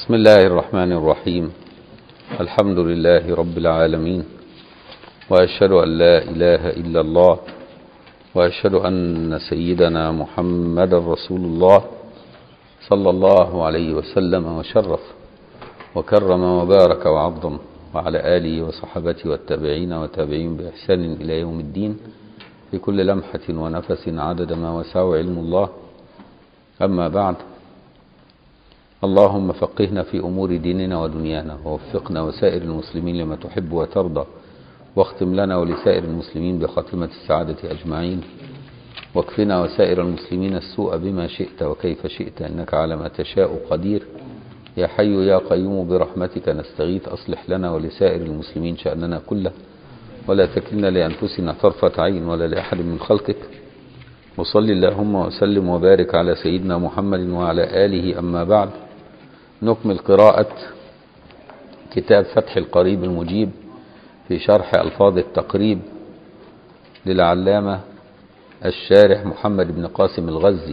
بسم الله الرحمن الرحيم الحمد لله رب العالمين وأشهد أن لا إله إلا الله وأشهد أن سيدنا محمد رسول الله صلى الله عليه وسلم وشرف وكرم وبارك وعظم وعلى آله وصحبته والتابعين وتابعين بإحسان إلى يوم الدين في كل لمحة ونفس عدد ما وسعه علم الله أما بعد اللهم فقهنا في أمور ديننا ودنيانا ووفقنا وسائر المسلمين لما تحب وترضى واختم لنا ولسائر المسلمين بخاتمة السعادة أجمعين واكفنا وسائر المسلمين السوء بما شئت وكيف شئت إنك على ما تشاء قدير يا حي يا قيوم برحمتك نستغيث أصلح لنا ولسائر المسلمين شأننا كله ولا تكلنا لأنفسنا طرفة عين ولا لأحد من خلقك وصل اللهم وسلم وبارك على سيدنا محمد وعلى آله أما بعد نكمل قراءة كتاب فتح القريب المجيب في شرح ألفاظ التقريب للعلامة الشارح محمد بن قاسم الغزي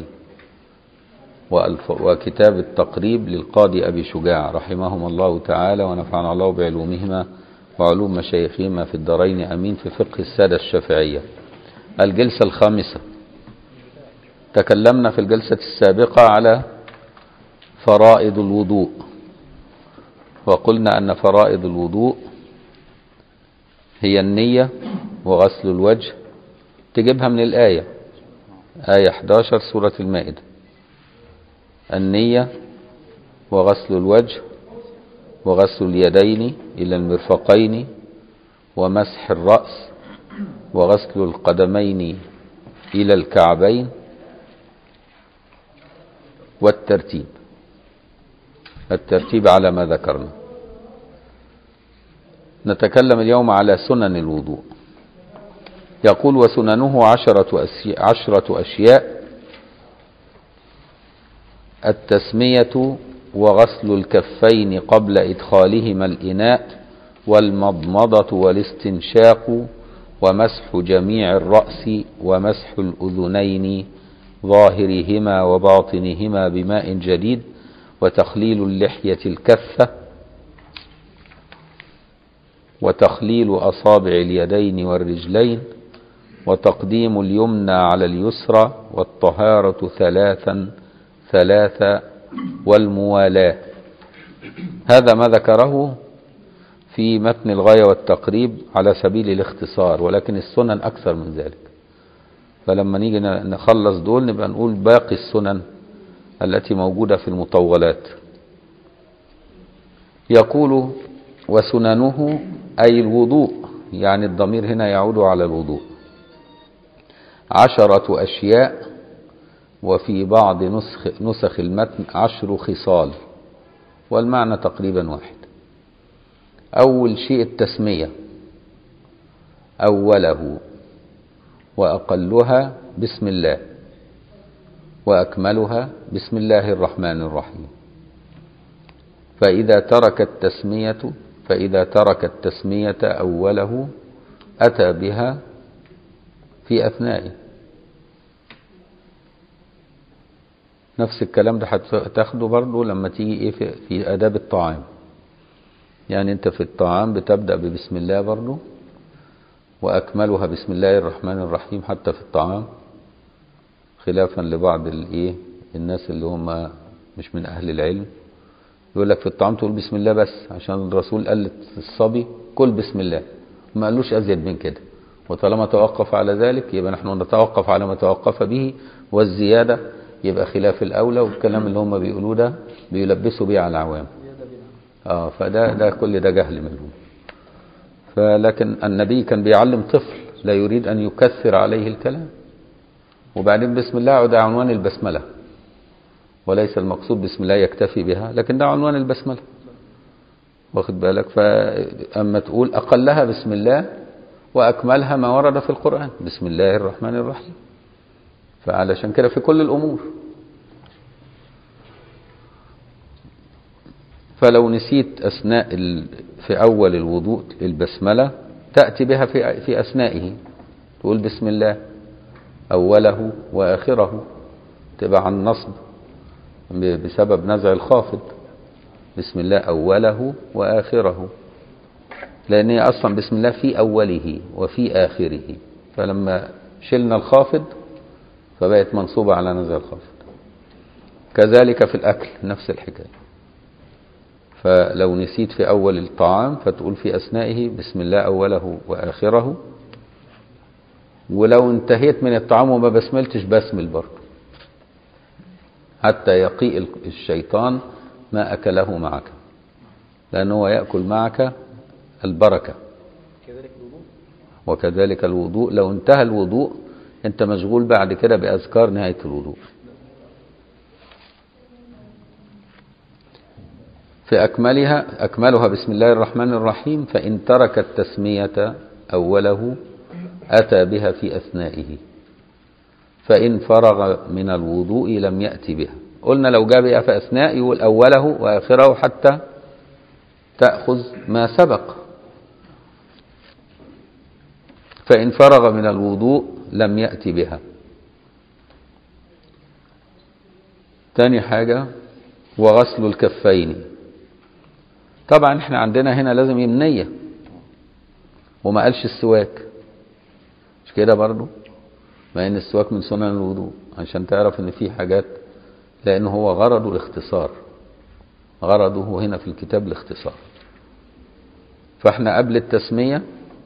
وكتاب التقريب للقاضي أبي شجاع رحمهم الله تعالى ونفعنا الله بعلومهما وعلوم مشايخهما في الدارين أمين في فقه السادة الشافعية الجلسة الخامسة تكلمنا في الجلسة السابقة على فرائض الوضوء وقلنا أن فرائض الوضوء هي النية وغسل الوجه تجيبها من الآية آية 11 سورة المائدة النية وغسل الوجه وغسل اليدين إلى المرفقين ومسح الرأس وغسل القدمين إلى الكعبين والترتيب الترتيب على ما ذكرنا نتكلم اليوم على سنن الوضوء يقول وسننه عشرة أشياء, عشرة أشياء التسمية وغسل الكفين قبل إدخالهما الإناء والمضمضة والاستنشاق ومسح جميع الرأس ومسح الأذنين ظاهرهما وباطنهما بماء جديد وتخليل اللحية الكفة وتخليل أصابع اليدين والرجلين وتقديم اليمنى على اليسرى والطهارة ثلاثا ثلاثة والموالاة هذا ما ذكره في متن الغاية والتقريب على سبيل الاختصار ولكن السنن أكثر من ذلك فلما نيجي نخلص دول نبقى نقول باقي السنن التي موجودة في المطولات يقول وسننه أي الوضوء يعني الضمير هنا يعود على الوضوء عشرة أشياء وفي بعض نسخ, نسخ المتن عشر خصال والمعنى تقريبا واحد أول شيء التسمية أوله وأقلها بسم الله وأكملها بسم الله الرحمن الرحيم فإذا ترك التسمية فإذا ترك التسمية أوله أتى بها في أثنائه نفس الكلام ده هتاخده برضه لما تيجي ايه في, في آداب الطعام يعني انت في الطعام بتبدأ ببسم الله برضه وأكملها بسم الله الرحمن الرحيم حتى في الطعام خلافا لبعض الايه الناس اللي هم مش من أهل العلم يقول لك في الطعام تقول بسم الله بس عشان الرسول قال للصبي كل بسم الله ما قالوش أزيد من كده وطالما توقف على ذلك يبقى نحن نتوقف على ما توقف به والزيادة يبقى خلاف الأولى والكلام اللي هم بيقولوه ده بيلبسوا بيه على العوام اه فده ده كل ده جهل منهم فلكن النبي كان بيعلم طفل لا يريد أن يكثر عليه الكلام وبعدين بسم الله ده عنوان البسملة وليس المقصود بسم الله يكتفي بها لكن ده عنوان البسملة واخد بالك فأما تقول أقلها بسم الله وأكملها ما ورد في القرآن بسم الله الرحمن الرحيم فعلشان كده في كل الأمور فلو نسيت أثناء في أول الوضوء البسملة تأتي بها في في أثنائه تقول بسم الله أوله وآخره تبع عن نصب بسبب نزع الخافض بسم الله أوله وآخره لأن هي أصلا بسم الله في أوله وفي آخره فلما شلنا الخافض فبقت منصوبة على نزل الخافض كذلك في الأكل نفس الحكاية فلو نسيت في أول الطعام فتقول في أثنائه بسم الله أوله وآخره ولو انتهيت من الطعام وما بسملتش بسمل برضه حتى يقيء الشيطان ما أكله معك لأنه هو يأكل معك البركة كذلك الوضوء وكذلك الوضوء لو انتهى الوضوء انت مشغول بعد كده بأذكار نهاية الوضوء في أكملها أكملها بسم الله الرحمن الرحيم فإن ترك التسمية أوله أتى بها في أثنائه فإن فرغ من الوضوء لم يأتي بها قلنا لو جاء بها في أثناء يقول أوله وآخره حتى تأخذ ما سبق فإن فرغ من الوضوء لم يأتي بها تاني حاجة وغسل الكفين طبعا احنا عندنا هنا لازم يمنية وما قالش السواك مش كده برضو مع ان السواك من سنن الوضوء عشان تعرف ان في حاجات لان هو غرضه الاختصار غرضه هنا في الكتاب الاختصار فاحنا قبل التسمية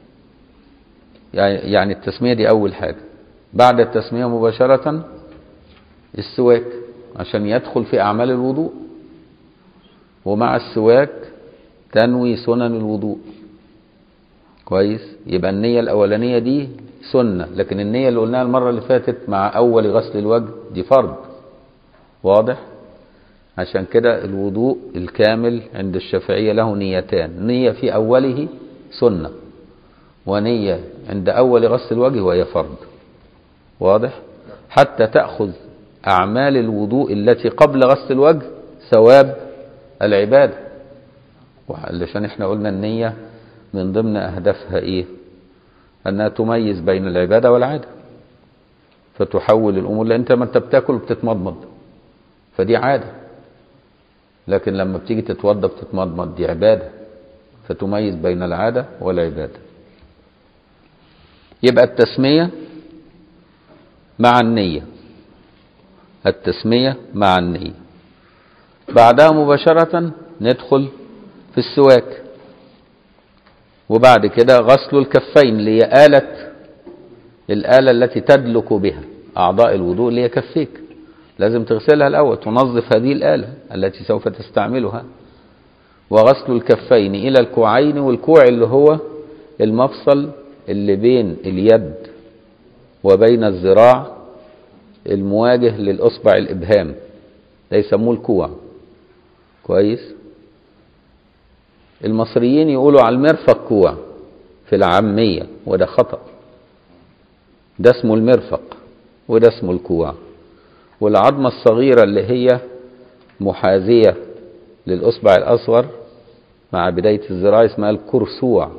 يعني التسمية دي أول حاجة بعد التسمية مباشرة السواك عشان يدخل في أعمال الوضوء ومع السواك تنوي سنن الوضوء كويس يبقى النية الأولانية دي سنة لكن النية اللي قلناها المرة اللي فاتت مع أول غسل الوجه دي فرض واضح عشان كده الوضوء الكامل عند الشافعية له نيتان نية في أوله سنة ونية عند أول غسل الوجه وهي فرض واضح حتى تأخذ أعمال الوضوء التي قبل غسل الوجه ثواب العبادة علشان احنا قلنا النية من ضمن أهدافها إيه أنها تميز بين العبادة والعادة فتحول الأمور لأن أنت ما أنت بتاكل وبتتمضمض فدي عادة لكن لما بتيجي تتوضى بتتمضمض دي عبادة فتميز بين العادة والعبادة يبقى التسمية مع النية التسمية مع النية بعدها مباشرة ندخل في السواك وبعد كده غسل الكفين اللي هي آلة الآلة التي تدلك بها أعضاء الوضوء اللي هي كفيك لازم تغسلها الأول تنظف هذه الآلة التي سوف تستعملها وغسل الكفين إلى الكوعين والكوع اللي هو المفصل اللي بين اليد وبين الذراع المواجه للأصبع الإبهام ده يسموه الكوع كويس المصريين يقولوا على المرفق كوع في العامية وده خطأ ده اسمه المرفق وده اسمه الكوع والعظمة الصغيرة اللي هي محاذية للأصبع الأصغر مع بداية الذراع اسمها الكرسوع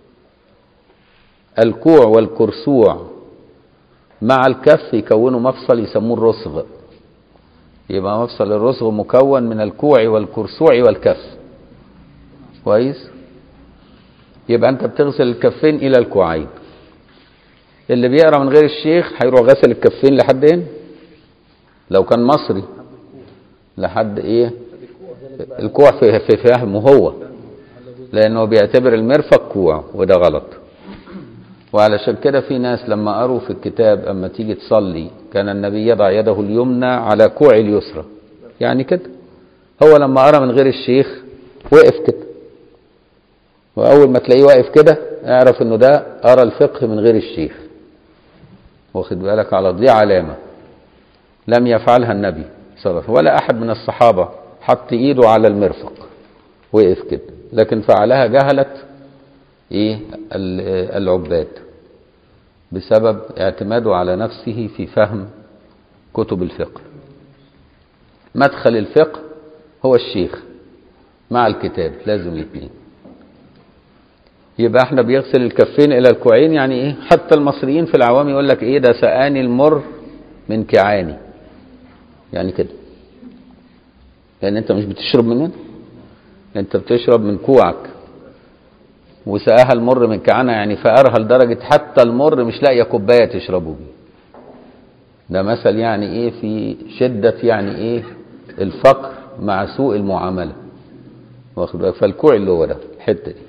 الكوع والكرسوع مع الكف يكونوا مفصل يسموه الرسغ يبقى مفصل الرسغ مكون من الكوع والكرسوع والكف كويس يبقى انت بتغسل الكفين الى الكوعين اللي بيقرا من غير الشيخ هيروح غسل الكفين لحد هنا لو كان مصري لحد ايه الكوع في في فهمه هو لانه بيعتبر المرفق كوع وده غلط وعلشان كده في ناس لما قروا في الكتاب اما تيجي تصلي كان النبي يضع يده اليمنى على كوع اليسرى يعني كده هو لما قرا من غير الشيخ وقف كده واول ما تلاقيه واقف كده اعرف انه ده قرا الفقه من غير الشيخ واخد بالك على دي علامه لم يفعلها النبي صلى الله عليه وسلم ولا احد من الصحابه حط ايده على المرفق وقف كده لكن فعلها جهله ايه العباد بسبب اعتماده على نفسه في فهم كتب الفقه مدخل الفقه هو الشيخ مع الكتاب لازم الاثنين يبقى احنا بيغسل الكفين الى الكوعين يعني ايه حتى المصريين في العوام يقول لك ايه ده سقاني المر من كعاني يعني كده لان انت مش بتشرب من هنا انت بتشرب من كوعك وسقاها المر من كعانها يعني فقرها لدرجة حتى المر مش لاقية كوباية تشربوا بيه ده مثل يعني ايه في شدة يعني ايه الفقر مع سوء المعاملة واخد بالك فالكوع اللي هو ده الحتة دي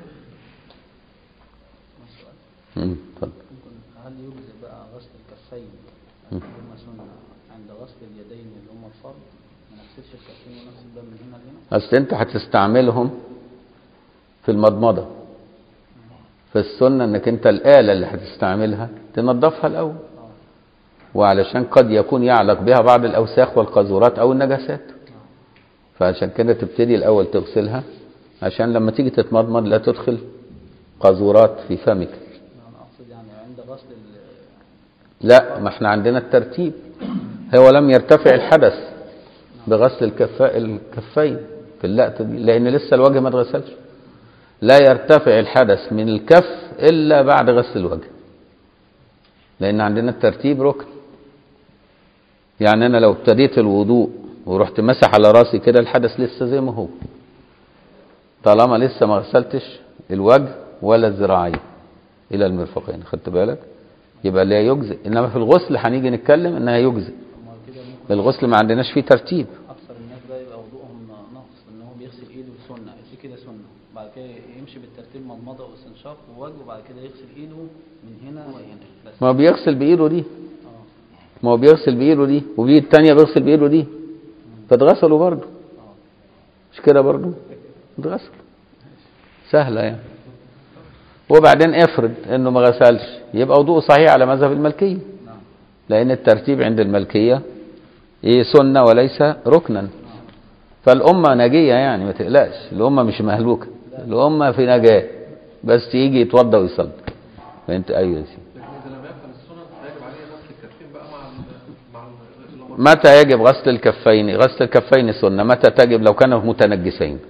مم، اتفضل ممكن هل يجزئ بقى غسل الكفين اللي هم سنة عند غسل اليدين اللي هم الفرض ما نغسلش الكفين ونغسل ده من هنا لهنا اصل انت هتستعملهم في المضمضة فالسنة انك انت الآلة اللي هتستعملها تنظفها الأول وعلشان قد يكون يعلق بها بعض الأوساخ والقاذورات أو النجاسات فعشان كده تبتدي الأول تغسلها عشان لما تيجي تتمضمض لا تدخل قاذورات في فمك انا اقصد يعني عند غسل ال- لا ما احنا عندنا الترتيب هو لم يرتفع الحدث بغسل الكف... الكفين في اللقطة دي لأن لسه الوجه ما اتغسلش لا يرتفع الحدث من الكف إلا بعد غسل الوجه لأن عندنا الترتيب ركن يعني أنا لو ابتديت الوضوء ورحت مسح على راسي كده الحدث لسه زي ما هو طالما لسه ما غسلتش الوجه ولا الذراعين إلى المرفقين خدت بالك يبقى لا يجزئ إنما في الغسل هنيجي نتكلم إنها يجزئ ما كده ممكن الغسل ما عندناش فيه ترتيب اكثر الناس بقى يبقى وضوءهم نقص ان هو بيغسل ايده سنه دي كده سنه بعد كده يمشي بالترتيب مضمضه واستنشاق ووجه وبعد كده يغسل ايده من هنا وهنا بس ما هو بيغسل بإيده دي اه ما هو بيغسل بإيده دي وبإيد التانية بيغسل بإيده دي فاتغسلوا برضه اه مش كده برضه اتغسل سهلة يعني وبعدين افرض انه ما غسلش يبقى وضوءه صحيح على مذهب الملكية نعم لأن الترتيب عند الملكية ايه سنة وليس ركنا فالأمة ناجية يعني ما تقلقش الأمة مش مهلوكة الأمة في نجاة بس يجي يتوضى ويصلي فانت ايوه يا سيدي لكن اذا لم يفعل السنن فيجب عليه غسل الكفين بقى مع ال مع ال- الأمر. متى يجب غسل الكفين غسل الكفين سنة متى تجب لو كانوا متنجسين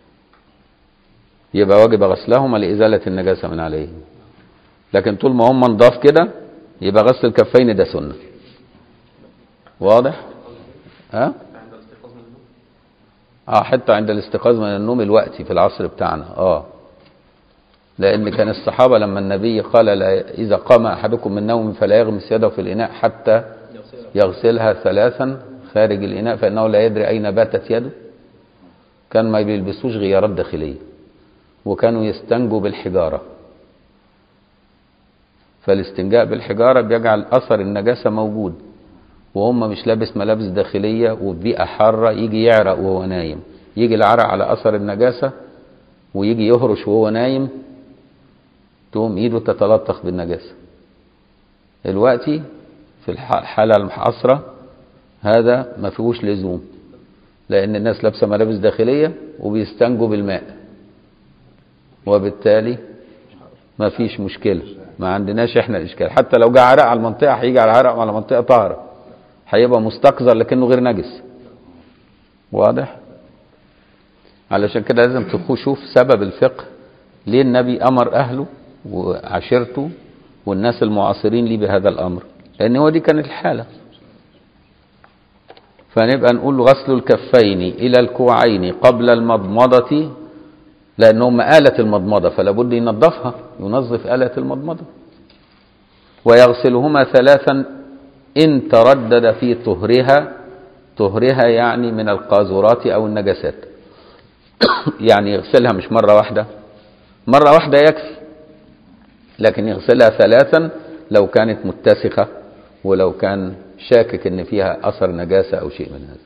يبقى واجب غسلهما لإزالة النجاسة من عليهم لكن طول ما هم نضاف كده يبقى غسل الكفين ده سنة واضح ها اه حتى عند الاستيقاظ من النوم الوقتي في العصر بتاعنا اه لان كان الصحابه لما النبي قال لا اذا قام احدكم من نوم فلا يغمس يده في الاناء حتى يغسلها ثلاثا خارج الإناء فإنه لا يدري أين باتت يده كان ما بيلبسوش غيارات داخلية وكانوا يستنجوا بالحجارة فالاستنجاء بالحجارة بيجعل أثر النجاسة موجود وهم مش لابس ملابس داخلية وفي بيئة حارة يجي يعرق وهو نايم يجي العرق على أثر النجاسة ويجي يهرش وهو نايم تقوم إيده تتلطخ بالنجاسة دلوقتي في الح- الحالة المحاصرة هذا ما فيهوش لزوم لأن الناس لابسة ملابس داخلية وبيستنجوا بالماء وبالتالي ما فيش مشكلة ما عندناش احنا الإشكال حتى لو جه عرق على المنطقة هيجي على عرق على منطقة طاهرة هيبقى مستقذر لكنه غير نجس واضح علشان كده لازم تشوف سبب الفقه ليه النبي أمر أهله وعشيرته والناس المعاصرين ليه بهذا الأمر لأن هو دي كانت الحالة فنبقى نقول غسل الكفين إلى الكوعين قبل المضمضة لأنهم آلة المضمضة فلا بد ينظفها ينظف آلة المضمضة ويغسلهما ثلاثا إن تردد في طهرها طهرها يعني من القاذورات أو النجاسات يعني يغسلها مش مرة واحدة مرة واحدة يكفي لكن يغسلها ثلاثا لو كانت متسخة ولو كان شاكك ان فيها اثر نجاسة او شيء من هذا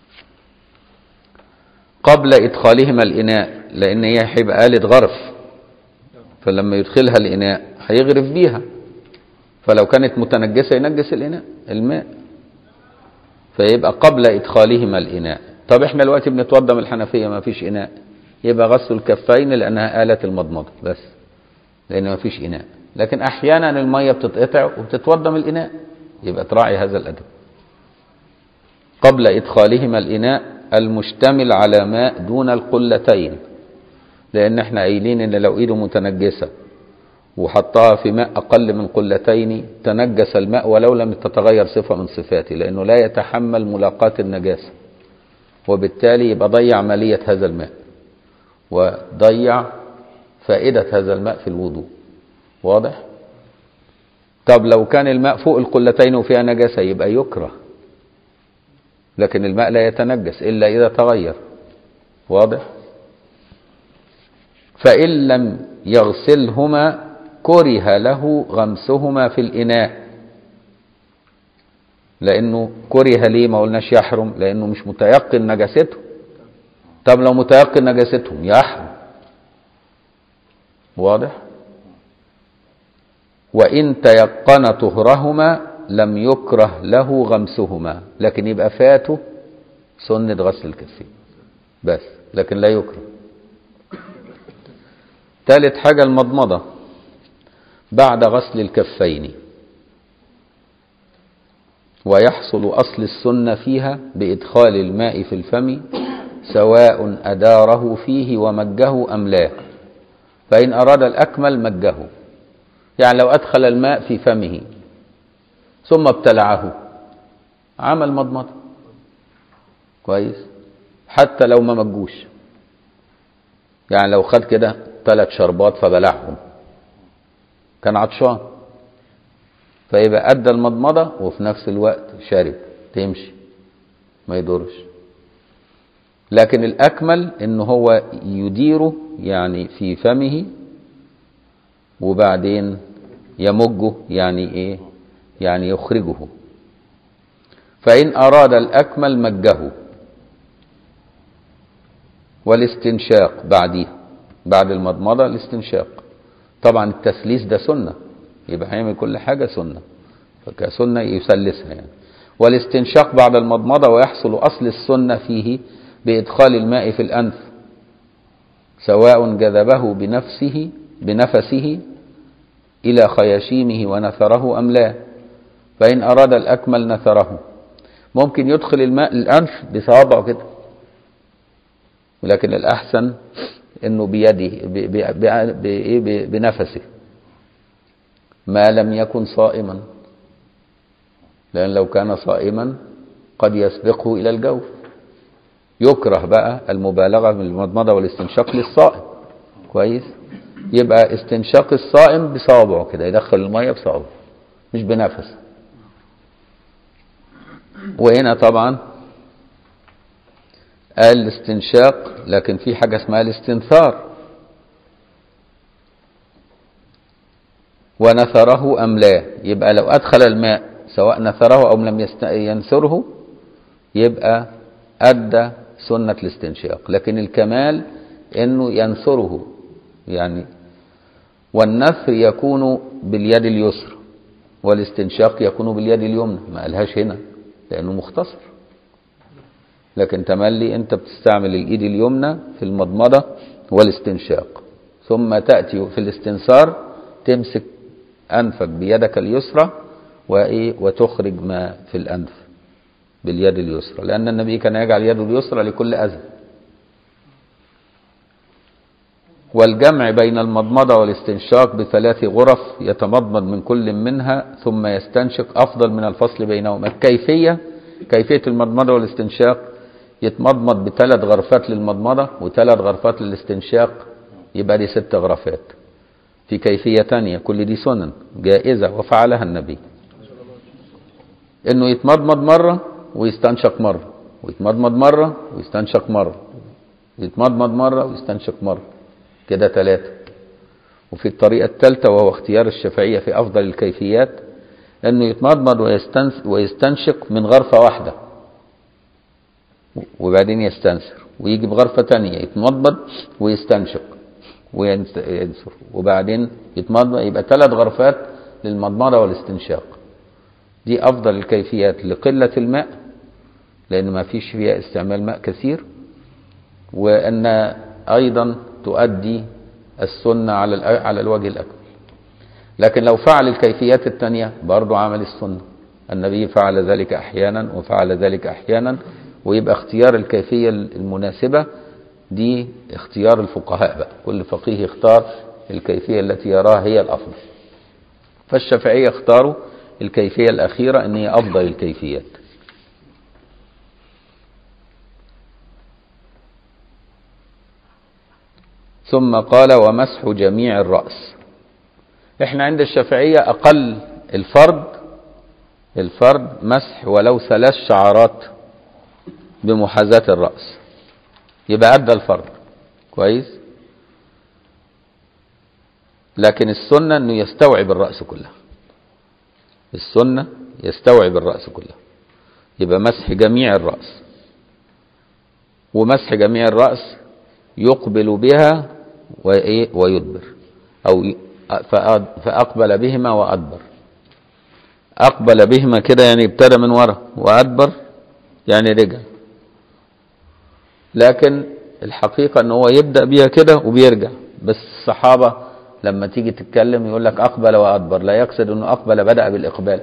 قبل ادخالهما الاناء لان هي هيبقى آلة غرف فلما يدخلها الاناء هيغرف بيها فلو كانت متنجسة ينجس الاناء الماء فيبقى قبل ادخالهما الاناء طب احنا دلوقتي بنتوضى من الحنفية ما فيش اناء يبقى غسل الكفين لانها آلة المضمضة بس لان ما فيش اناء لكن احيانا الميه بتتقطع وبتتوضى من الاناء يبقى تراعي هذا الادب قبل ادخالهما الاناء المشتمل على ماء دون القلتين لان احنا قايلين ان لو ايده متنجسه وحطها في ماء اقل من قلتين تنجس الماء ولو لم تتغير صفه من صفاته لانه لا يتحمل ملاقاه النجاسه وبالتالي يبقى ضيع ماليه هذا الماء وضيع فائدة هذا الماء في الوضوء واضح طب لو كان الماء فوق القلتين وفيها نجاسة يبقى يكره لكن الماء لا يتنجس إلا إذا تغير واضح فإن لم يغسلهما كره له غمسهما في الإناء لأنه كره ليه ما قلناش يحرم لأنه مش متيقن نجاسته طب لو متيقن نجاستهم يحرم واضح وإن تيقن طهرهما لم يكره له غمسهما لكن يبقى فاته سنة غسل الكفين بس لكن لا يكره ثالث حاجة المضمضة بعد غسل الكفين ويحصل أصل السنة فيها بإدخال الماء في الفم سواء أداره فيه ومجه أم لا فإن أراد الأكمل مجه يعني لو أدخل الماء في فمه ثم ابتلعه عمل مضمضة كويس حتى لو ما مجوش يعني لو خد كده ثلاث شربات فبلعهم كان عطشان فيبقى أدى المضمضة وفي نفس الوقت شرب تمشي ما يضرش لكن الأكمل إن هو يديره يعني في فمه وبعدين يمجه يعني إيه يعني يخرجه فإن أراد الأكمل مجه والاستنشاق بعديه بعد المضمضة الاستنشاق طبعا التسليس ده سنة يبقى هيعمل كل حاجة سنة فكسنة يسلسها يعني والاستنشاق بعد المضمضة ويحصل أصل السنة فيه بإدخال الماء في الأنف سواء جذبه بنفسه بنفسه إلى خياشيمه ونثره أم لا فإن أراد الأكمل نثره ممكن يدخل الماء الأنف بصوابعه كده ولكن الأحسن إنه بيده بنفسه ما لم يكن صائما لأن لو كان صائما قد يسبقه إلى الجوف يكره بقى المبالغة من المضمضة والاستنشاق للصائم كويس يبقى استنشاق الصائم بصوابعه كده يدخل المية بصوابعه مش بنفسه وهنا طبعا قال الاستنشاق لكن في حاجة اسمها الاستنثار ونثره أم لا يبقى لو أدخل الماء سواء نثره أو لم ينثره يبقى أدى سنة الاستنشاق لكن الكمال أنه ينثره يعني والنثر يكون باليد اليسرى والاستنشاق يكون باليد اليمنى ما قالهاش هنا لأنه مختصر لكن تملي أنت بتستعمل الإيد اليمنى في المضمضة والاستنشاق ثم تأتي في الاستنثار تمسك أنفك بيدك اليسرى وإيه وتخرج ما في الأنف باليد اليسرى لأن النبي كان يجعل يده اليسرى لكل أذى والجمع بين المضمضة والاستنشاق بثلاث غرف يتمضمض من كل منها ثم يستنشق أفضل من الفصل بينهما الكيفية كيفية المضمضة والاستنشاق يتمضمض بثلاث غرفات للمضمضة وثلاث غرفات للاستنشاق يبقى دي ست غرفات في كيفية تانية كل دي سنن جائزة وفعلها النبي انه يتمضمض مرة ويستنشق مرة ويتمضمض مرة ويستنشق مرة يتمضمض مرة ويستنشق مرة كده ثلاثة وفي الطريقة الثالثة وهو اختيار الشافعية في أفضل الكيفيات أنه يتمضمض ويستنشق من غرفة واحدة وبعدين يستنثر ويجي بغرفة تانية يتمضمض ويستنشق وينثر وبعدين يتمضمض يبقى ثلاث غرفات للمضمضة والاستنشاق دي أفضل الكيفيات لقلة الماء لأن ما فيش فيها استعمال ماء كثير وأن أيضا تؤدي السنة على على الوجه الأكمل لكن لو فعل الكيفيات الثانية برضو عمل السنة النبي فعل ذلك أحيانا وفعل ذلك أحيانا ويبقى اختيار الكيفية المناسبة دي اختيار الفقهاء بقى كل فقيه يختار الكيفية التي يراها هي الأفضل فالشافعية اختاروا الكيفية الأخيرة أن هي أفضل الكيفيات ثم قال ومسح جميع الرأس احنا عند الشافعية أقل الفرد الفرد مسح ولو ثلاث شعرات بمحاذاة الرأس يبقى أدى الفرد كويس لكن السنة أنه يستوعب الرأس كلها السنة يستوعب الرأس كلها يبقى مسح جميع الرأس ومسح جميع الرأس يقبل بها وإيه ويدبر أو ي- فأد- فأقبل بهما وأدبر أقبل بهما كده يعني ابتدى من ورا وأدبر يعني رجع لكن الحقيقة ان هو يبدأ بيها كده وبيرجع بس الصحابة لما تيجي تتكلم يقول لك أقبل وأدبر لا يقصد انه أقبل بدأ بالإقبال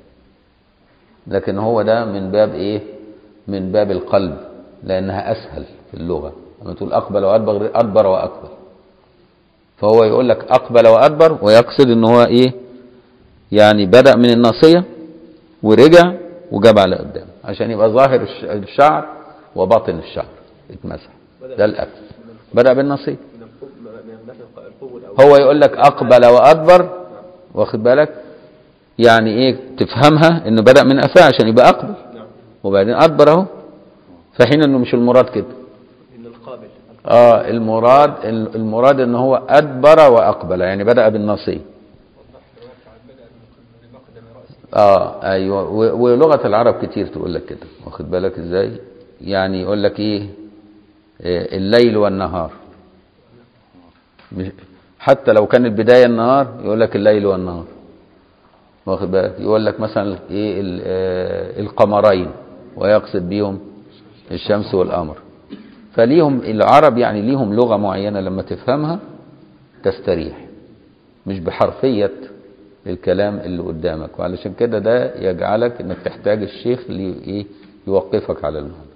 لكن هو ده من باب ايه من باب القلب لأنها أسهل في اللغة لما تقول أقبل وأدبر غير أدبر وأقبل فهو يقول لك أقبل وأدبر ويقصد ان هو ايه يعني بدأ من الناصية ورجع وجاب على قدام عشان يبقى ظاهر الش- الشعر وباطن الشعر اتمسح ده الأكل بدأ بالنصيب من القوم من مثل القوم الأول هو يقول لك أقبل وأدبر واخد بالك يعني إيه تفهمها إنه بدأ من أفاه عشان يبقى أقبل نعم وبعدين أدبر أهو فحين إنه مش المراد كده من القابل آه المراد المراد إن هو أدبر وأقبل يعني بدأ بالنصيب اه ايوه و- ولغه العرب كتير تقول لك كده واخد بالك ازاي يعني يقول لك ايه إيه، الليل والنهار مش حتى لو كان البدايه النهار يقول لك الليل والنهار واخد بالك يقول لك مثلا ايه ال- آه، القمرين ويقصد بيهم الشمس والقمر فليهم العرب يعني ليهم لغه معينه لما تفهمها تستريح مش بحرفية الكلام اللي قدامك وعلشان كده ده يجعلك انك تحتاج الشيخ اللي ايه يوقفك على المعنى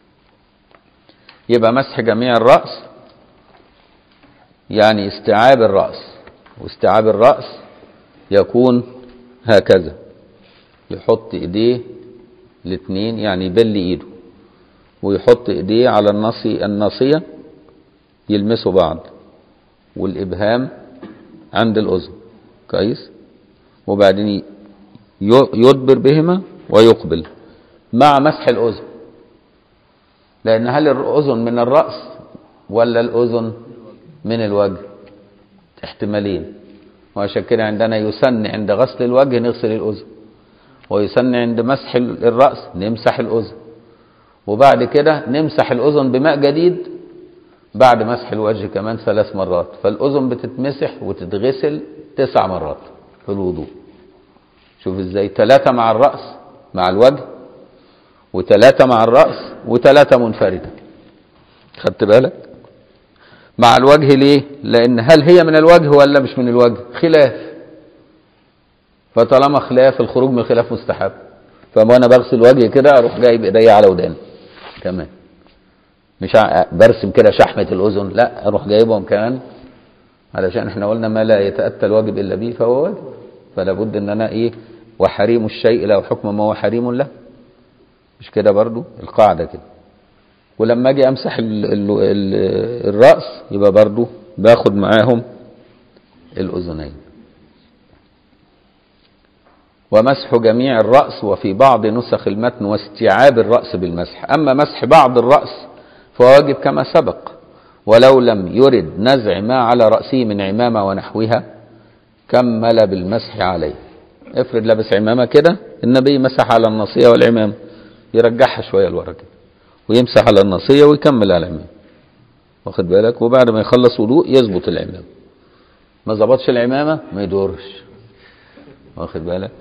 يبقى مسح جميع الرأس يعني استيعاب الرأس واستيعاب الرأس يكون هكذا يحط ايديه الاثنين يعني يبل ايده ويحط ايديه على النصي الناصية يلمسوا بعض والإبهام عند الأذن كويس وبعدين ي- يدبر بهما ويقبل مع مسح الأذن لأن هل الأذن من الرأس ولا الأذن من الوجه احتمالين وعشان كده عندنا يسن عند غسل الوجه نغسل الأذن ويسن عند مسح ال- الرأس نمسح الأذن وبعد كده نمسح الأذن بماء جديد بعد مسح الوجه كمان ثلاث مرات فالأذن بتتمسح وتتغسل تسع مرات في الوضوء شوف ازاي ثلاثة مع الرأس مع الوجه وثلاثة مع الرأس وثلاثة منفردة خدت بالك مع الوجه ليه لأن هل هي من الوجه ولا مش من الوجه خلاف فطالما خلاف الخروج من الخلاف مستحب فما انا بغسل وجهي كده اروح جايب ايديا على وداني كمان مش ع- برسم كده شحمة الأذن لا أروح جايبهم كمان علشان احنا قلنا ما لا يتأتى الواجب إلا به فهو واجب فلا بد إن أنا إيه وحريم الشيء له حكم ما هو حريم له مش كده برضو القاعدة كده ولما أجي أمسح ال ال ال الرأس يبقى برضو باخد معاهم الأذنين ومسح جميع الرأس وفي بعض نسخ المتن واستيعاب الرأس بالمسح أما مسح بعض الرأس فواجب كما سبق ولو لم يرد نزع ما على رأسه من عمامة ونحوها كمل بالمسح عليه افرض لابس عمامة كده النبي مسح على الناصية والعمامة يرجعها شوية لورا كده ويمسح على الناصية ويكمل على العمامة واخد بالك وبعد ما يخلص وضوء يظبط العمامة ما ظبطش العمامة ما يدورش واخد بالك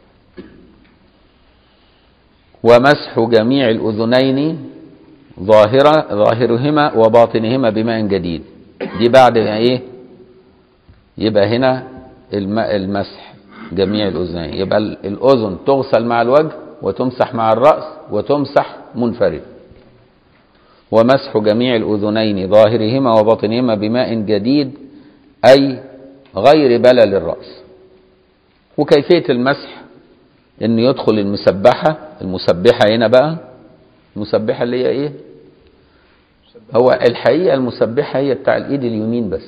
ومسح جميع الأذنين ظاهرة ظاهرهما وباطنهما بماء جديد دي بعد ايه يبقى هنا الماء المسح جميع الأذنين يبقى ال- الأذن تغسل مع الوجه وتمسح مع الرأس وتمسح منفرد ومسح جميع الأذنين ظاهرهما وباطنهما بماء جديد أي غير بلل الرأس وكيفية المسح ان يدخل المسبحة المسبحة هنا بقى المسبحة اللي هي ايه هو الحقيقة المسبحة هي بتاع الإيد اليمين بس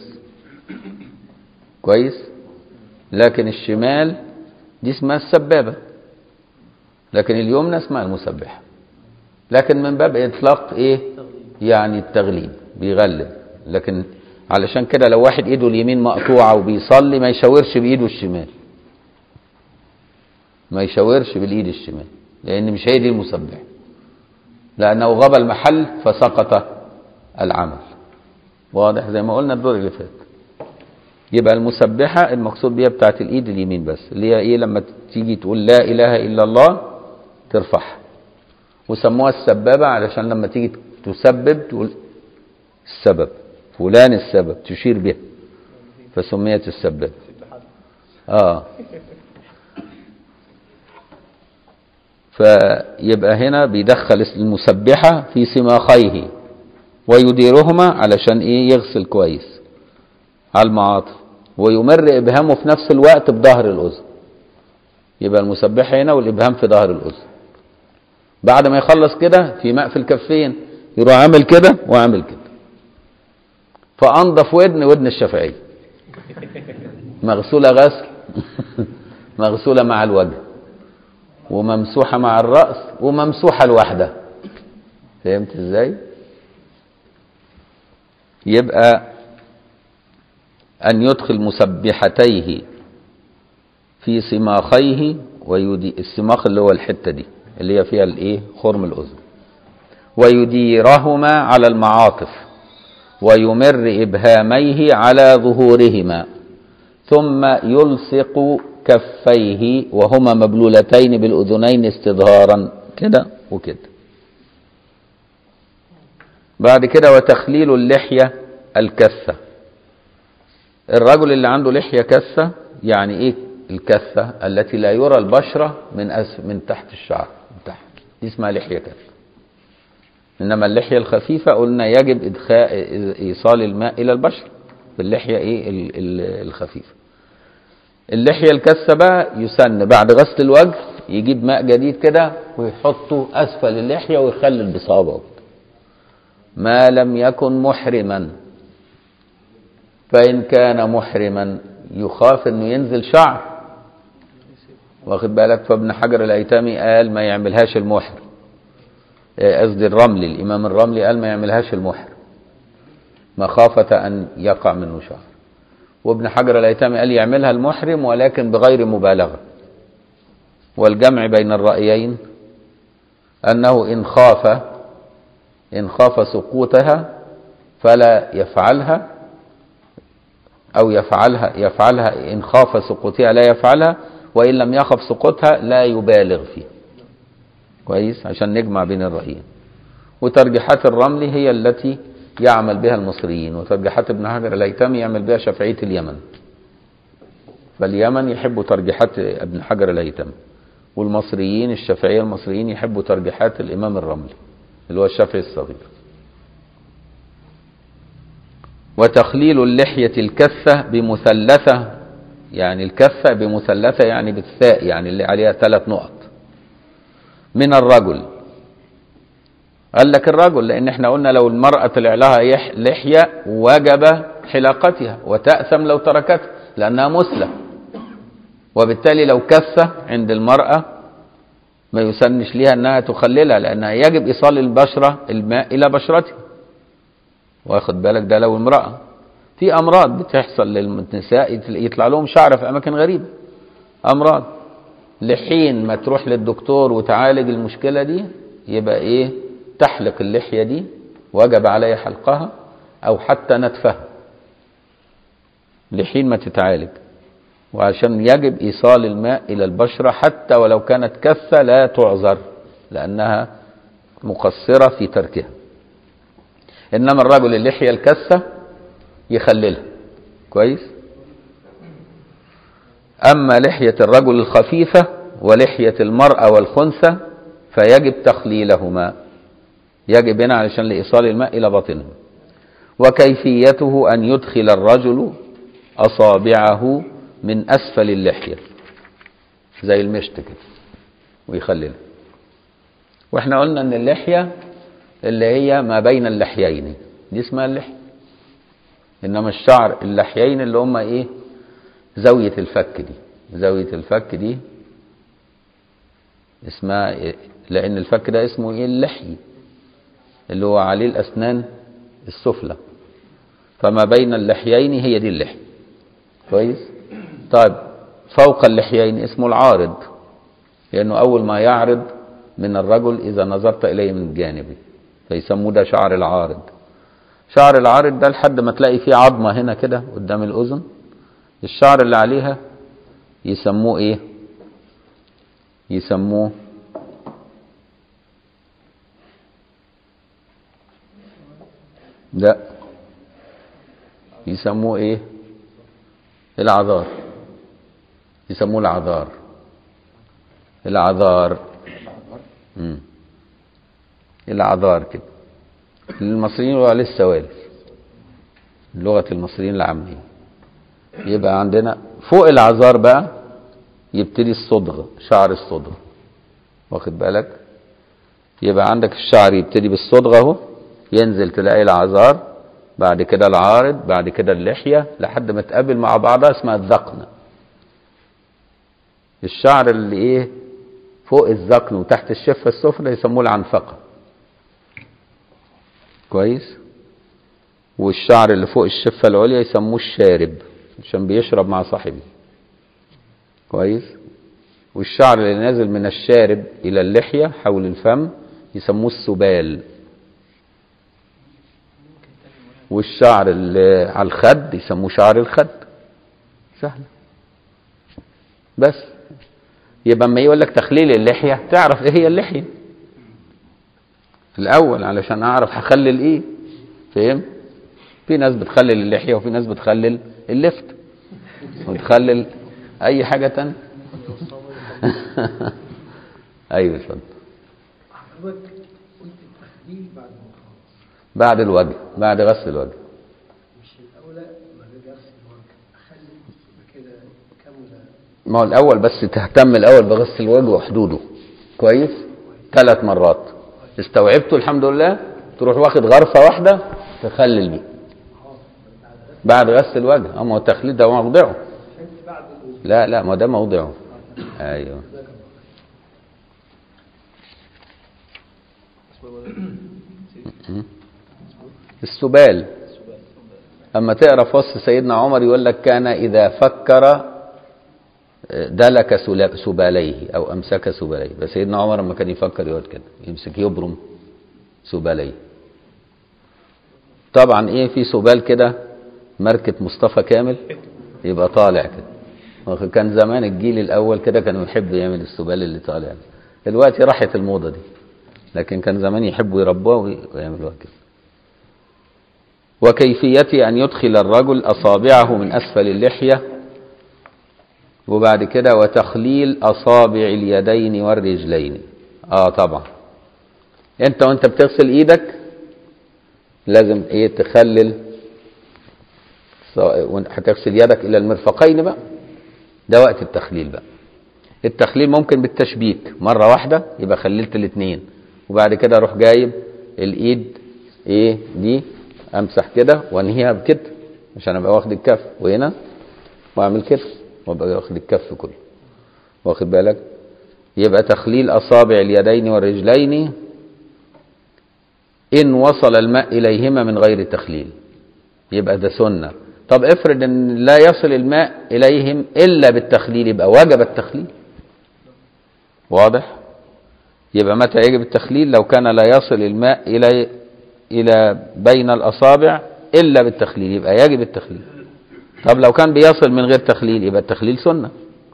كويس لكن الشمال دي اسمها السبابة لكن اليمنى اسمها المسبحة لكن من باب إطلاق إيه يعني التغليب بيغلب لكن علشان كده لو واحد إيده اليمين مقطوعة وبيصلي ما يشاورش بإيده الشمال ما يشاورش بالإيد الشمال لأن مش هي دي المسبحة لأنه غاب المحل فسقط العمل واضح زي ما قلنا الدور اللي فات يبقى المسبحة المقصود بيها بتاعت الإيد اليمين بس اللي هي إيه لما تيجي تقول لا إله إلا الله ترفعها وسموها السبابة علشان لما تيجي تسبب تقول السبب فلان السبب تشير به فسميت السبابة آه فيبقى هنا بيدخل المسبحة في سماخيه ويديرهما علشان ايه يغسل كويس على المعاطف ويمر ابهامه في نفس الوقت بظهر الاذن يبقى المسبحة هنا والابهام في ظهر الاذن بعد ما يخلص كده في ماء في الكفين يروح عامل كده وعامل كده فانضف ودن ودن الشافعية مغسولة غسل مغسولة مع الوجه وممسوحة مع الرأس وممسوحة لوحدها فهمت ازاي يبقى أن يدخل مسبحتيه في سماخيه ويدي السماخ اللي هو الحتة دي اللي هي فيها الايه خرم الأذن ويديرهما على المعاطف ويمر إبهاميه على ظهورهما ثم يلصق كفيه وهما مبلولتين بالأذنين استظهارا كده وكده بعد كده وتخليل اللحية الكثة الرجل اللي عنده لحية كثة يعني ايه الكثة التي لا يرى البشرة من أس من تحت الشعر من تحت دي اسمها لحية كثة انما اللحية الخفيفة قلنا يجب ادخاء ايصال الماء الى البشرة باللحية ايه ال- ال- الخفيفة اللحية الكثة بقى يسن بعد غسل الوجه يجيب ماء جديد كده ويحطه اسفل اللحية ويخلل بصابعه ما لم يكن محرما فإن كان محرما يخاف انه ينزل شعر واخد بالك فابن حجر الايتامي قال ما يعملهاش المحرم آه، قصدي الرملي الامام الرملي قال ما يعملهاش المحرم مخافة ان يقع منه شعر وابن حجر الايتامي قال يعملها المحرم ولكن بغير مبالغة والجمع بين الرأيين انه ان خاف إن خاف سقوطها فلا يفعلها أو يفعلها يفعلها إن خاف سقوطها لا يفعلها وإن لم يخف سقوطها لا يبالغ فيه كويس عشان نجمع بين الرأيين وترجيحات الرمل هي التي يعمل بها المصريين وترجيحات ابن حجر الهيثمي يعمل بها شافعية اليمن فاليمن يحبوا ترجيحات ابن حجر الهيثمي والمصريين الشافعية المصريين يحبوا ترجيحات الإمام الرملي اللي هو الشافعي الصغير وتخليل اللحية الكثة بمثلثة يعني الكثة بمثلثة يعني بالثاء يعني اللي عليها ثلاث نقط من الرجل قال لك الرجل لان احنا قلنا لو المرأة طلع لها يح- لحية وجب حلاقتها وتأثم لو تركتها لأنها مثلى وبالتالي لو كثة عند المرأة ما يسنش ليها انها تخللها لانها يجب ايصال البشره الماء الى بشرتها واخد بالك ده لو امراه في امراض بتحصل للنساء يطل- يطلع لهم شعر في اماكن غريبه امراض لحين ما تروح للدكتور وتعالج المشكله دي يبقى ايه تحلق اللحيه دي وجب عليها حلقها او حتى نتفها لحين ما تتعالج وعشان يجب إيصال الماء إلى البشرة حتى ولو كانت كثة لا تعذر لأنها مقصرة في تركها إنما الرجل اللحية الكثة يخللها كويس أما لحية الرجل الخفيفة ولحية المرأة والخنثى فيجب تخليلهما يجب هنا علشان لإيصال الماء إلى باطنهم وكيفيته أن يدخل الرجل أصابعه من أسفل اللحية زي المشط كده ويخللها واحنا قلنا ان اللحية اللي هي ما بين اللحيين دي اسمها اللحية انما الشعر اللحيين اللي هم ايه زاوية الفك دي زاوية الفك دي اسمها إيه؟ لان الفك ده اسمه ايه اللحي اللي هو عليه الاسنان السفلى فما بين اللحيين هي دي اللحية كويس طيب فوق اللحيين اسمه العارض لانه اول ما يعرض من الرجل اذا نظرت اليه من جانبه فيسموه ده شعر العارض شعر العارض ده لحد ما تلاقي فيه عظمه هنا كده قدام الاذن الشعر اللي عليها يسموه ايه يسموه لا يسموه ايه العذار يسموه العذار العذار مم. العذار كده المصريين يقولوا عليه السوالف لغة المصريين العامية يبقى عندنا فوق العذار بقى يبتدي الصدغ شعر الصدغ واخد بالك يبقى عندك الشعر يبتدي بالصدغ اهو ينزل تلاقي العذار بعد كده العارض بعد كده اللحية لحد ما تقابل مع بعضها اسمها الذقن الشعر اللي ايه فوق الذقن وتحت الشفة السفلى يسموه العنفقة كويس والشعر اللي فوق الشفة العليا يسموه الشارب عشان بيشرب مع صاحبه كويس والشعر اللي نازل من الشارب إلى اللحية حول الفم يسموه السبال والشعر اللي على الخد يسموه شعر الخد سهل بس يبقى اما يقول لك تخليل اللحية تعرف ايه هي اللحية الأول علشان أعرف هخلل ايه فهم في ناس بتخلل اللحية وفي ناس بتخلل اللفت وتخلل أي حاجة تانية أيوة اتفضل حضرتك قلت التخليل بعد ما خلص بعد الوجه بعد غسل الوجه مش الاولى ما باجي اغسل الوجه اخلي يبقى كده كامله ما هو الأول بس تهتم الأول بغسل الوجه وحدوده كويس ثلاث مرات استوعبته الحمد لله تروح واخد غرفة واحدة تخلل بيه بعد غسل الوجه اما هو التخليل ده موضعه فهمت بعد الوضوء لا لا ما ده موضعه ايوه السبال اما تقرا في وصف سيدنا عمر يقول لك كان اذا فكر دلك سلا- سباليه او امسك سباليه بس سيدنا عمر لما كان يفكر يقعد كده يمسك يبرم سباليه طبعا ايه في سبال كده ماركه مصطفى كامل يبقى طالع كده كان زمان الجيل الاول كده كانوا يحب يعمل السبال اللي طالع ده. دلوقتي راحت الموضه دي لكن كان زمان يحبوا يربوها وي- ويعملوها كده وكيفية أن يدخل الرجل أصابعه من أسفل اللحية وبعد كده وتخليل أصابع اليدين والرجلين آه طبعا أنت وأنت بتغسل إيدك لازم إيه تخلل سواء- وأنت هتغسل يدك إلى المرفقين بقى ده وقت التخليل بقى التخليل ممكن بالتشبيك مرة واحدة يبقى خللت الاثنين وبعد كده اروح جايب الايد ايه دي امسح كده وانهيها بكده عشان ابقى واخد الكف وهنا واعمل كده وابقى واخد الكف كله واخد بالك يبقى تخليل اصابع اليدين والرجلين ان وصل الماء اليهما من غير تخليل يبقى ده سنه طب افرض ان لا يصل الماء اليهم الا بالتخليل يبقى وجب التخليل واضح يبقى متى يجب التخليل لو كان لا يصل الماء الى الى بين الاصابع الا بالتخليل يبقى يجب التخليل طب لو كان بيصل من غير تخليل يبقى التخليل سنه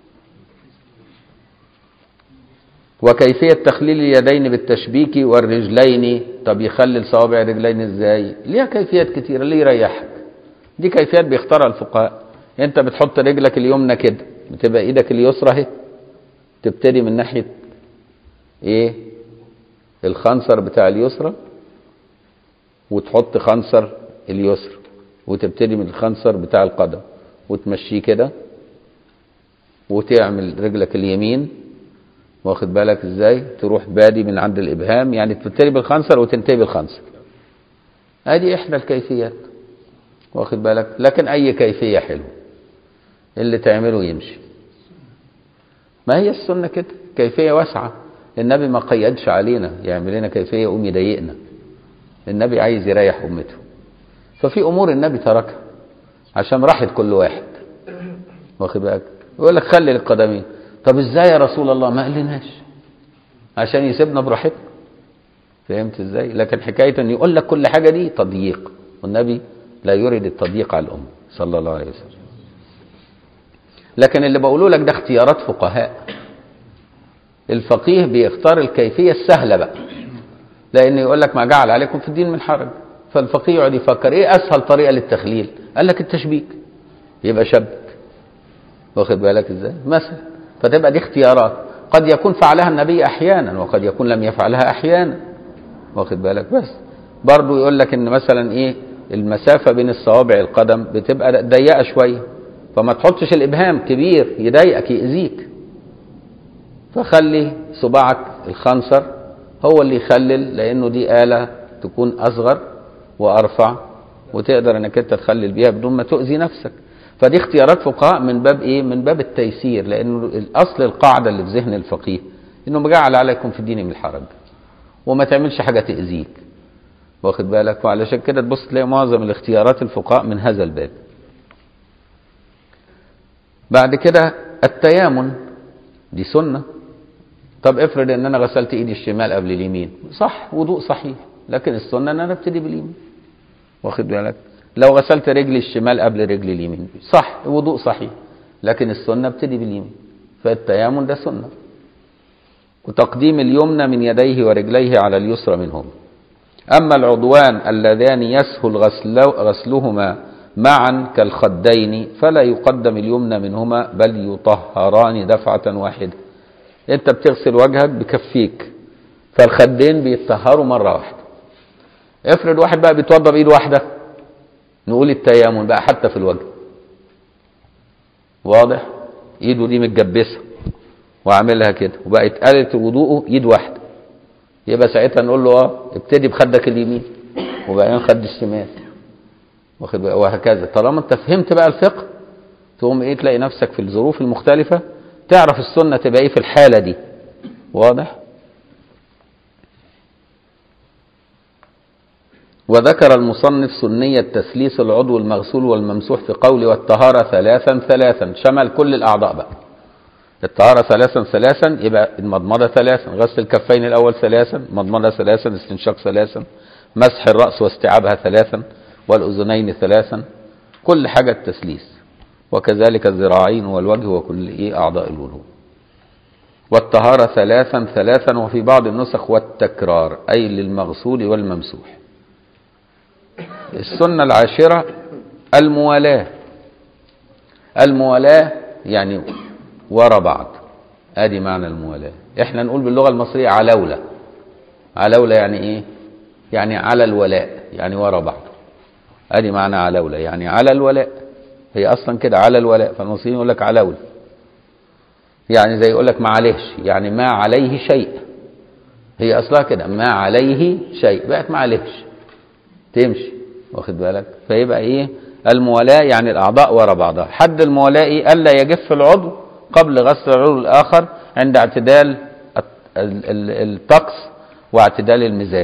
وكيفية تخليل اليدين بالتشبيك والرجلين طب يخلل صوابع الرجلين ازاي ليها كيفيات كتيرة اللي يريحك دي كيفيات بيختارها الفقهاء انت بتحط رجلك اليمنى كده بتبقى ايدك اليسرى اهي تبتدي من ناحية ايه الخنصر بتاع اليسرى وتحط خنصر اليسرى وتبتدي من الخنصر بتاع القدم وتمشيه كده وتعمل رجلك اليمين واخد بالك ازاي تروح بادي من عند الابهام يعني تبتدي بالخنصر وتنتهي بالخنصر ادي احدى الكيفيات واخد بالك لكن اي كيفيه حلوه اللي تعمله يمشي ما هي السنه كده كيفيه واسعه النبي ما قيدش علينا يعمل لنا كيفيه يقوم يضايقنا النبي عايز يريح امته ففي امور النبي تركها عشان راحت كل واحد واخد بالك يقول لك خلي للقدمين طب ازاي يا رسول الله ما قالناش عشان يسيبنا براحتنا فهمت ازاي لكن حكايه ان يقول لك كل حاجه دي تضييق والنبي لا يريد التضييق على الامه صلى الله عليه وسلم لكن اللي بقوله لك ده اختيارات فقهاء الفقيه بيختار الكيفيه السهله بقى لان يقول لك ما جعل عليكم في الدين من حرج فالفقيه يقعد يفكر ايه اسهل طريقه للتخليل قال لك التشبيك يبقى شبك واخد بالك ازاي مثلا فتبقى دي اختيارات قد يكون فعلها النبي احيانا وقد يكون لم يفعلها احيانا واخد بالك بس برضه يقول لك ان مثلا ايه المسافه بين الصوابع القدم بتبقى ضيقه شويه فما تحطش الابهام كبير يضايقك ياذيك فخلي صباعك الخنصر هو اللي يخلل لانه دي اله تكون اصغر وارفع وتقدر انك انت تخلل بيها بدون ما تؤذي نفسك فدي اختيارات فقهاء من باب ايه من باب التيسير لانه الاصل القاعده اللي في ذهن الفقيه انه مجعل عليكم في الدين من الحرج وما تعملش حاجه تاذيك واخد بالك وعلشان كده تبص تلاقي معظم الاختيارات الفقهاء من هذا الباب بعد كده التيامن دي سنه طب افرض ان انا غسلت ايدي الشمال قبل اليمين صح وضوء صحيح لكن السنه ان انا ابتدي باليمين واخد بالك لو غسلت رجلي الشمال قبل رجلي اليمين صح وضوء صحيح لكن السنه ابتدي باليمين فالتيامن ده سنه وتقديم اليمنى من يديه ورجليه على اليسرى منهم اما العضوان اللذان يسهل غسل غسلهما معا كالخدين فلا يقدم اليمنى منهما بل يطهران دفعه واحده انت بتغسل وجهك بكفيك فالخدين بيتطهروا مره واحده افرض واحد بقى بيتوضى بايد واحده نقول التيامن بقى حتى في الوجه واضح ايده دي متجبسه وعاملها كده وبقت آلة وضوءه ايد واحده يبقى ساعتها نقول له اه ابتدي بخدك اليمين وبعدين خد الشمال واخد بقى وهكذا طالما انت فهمت بقى الفقه تقوم ايه تلاقي نفسك في الظروف المختلفه تعرف السنه تبقى ايه في الحاله دي واضح وذكر المصنف سنية تثليث العضو المغسول والممسوح في قوله والطهارة ثلاثا ثلاثا شمل كل الأعضاء بقى الطهارة ثلاثا ثلاثا يبقى المضمضة ثلاثا غسل الكفين الأول ثلاثا مضمضة ثلاثا استنشاق ثلاثا مسح الرأس واستيعابها ثلاثا والأذنين ثلاثا كل حاجة التثليث وكذلك الذراعين والوجه وكل إيه أعضاء الوضوء والطهارة ثلاثا ثلاثا وفي بعض النسخ والتكرار أي للمغسول والممسوح السنة العاشرة الموالاة الموالاة يعني ورا بعض ادي معنى الموالاة احنا نقول باللغة المصرية علولة علولة يعني ايه يعني على الولاء يعني ورا بعض ادي معنى علولة يعني على الولاء هي اصلا كده على الولاء فالمصريين يقول لك علولة يعني زي يقول لك معلش يعني ما عليه شيء هي اصلها كده ما عليه شيء بقت معلش تمشي واخد بالك فيبقى ايه الموالاة يعني الاعضاء ورا بعضها حد الموالاة ايه الا يجف العضو قبل غسل العضو الاخر عند اعتدال الطقس واعتدال المزاج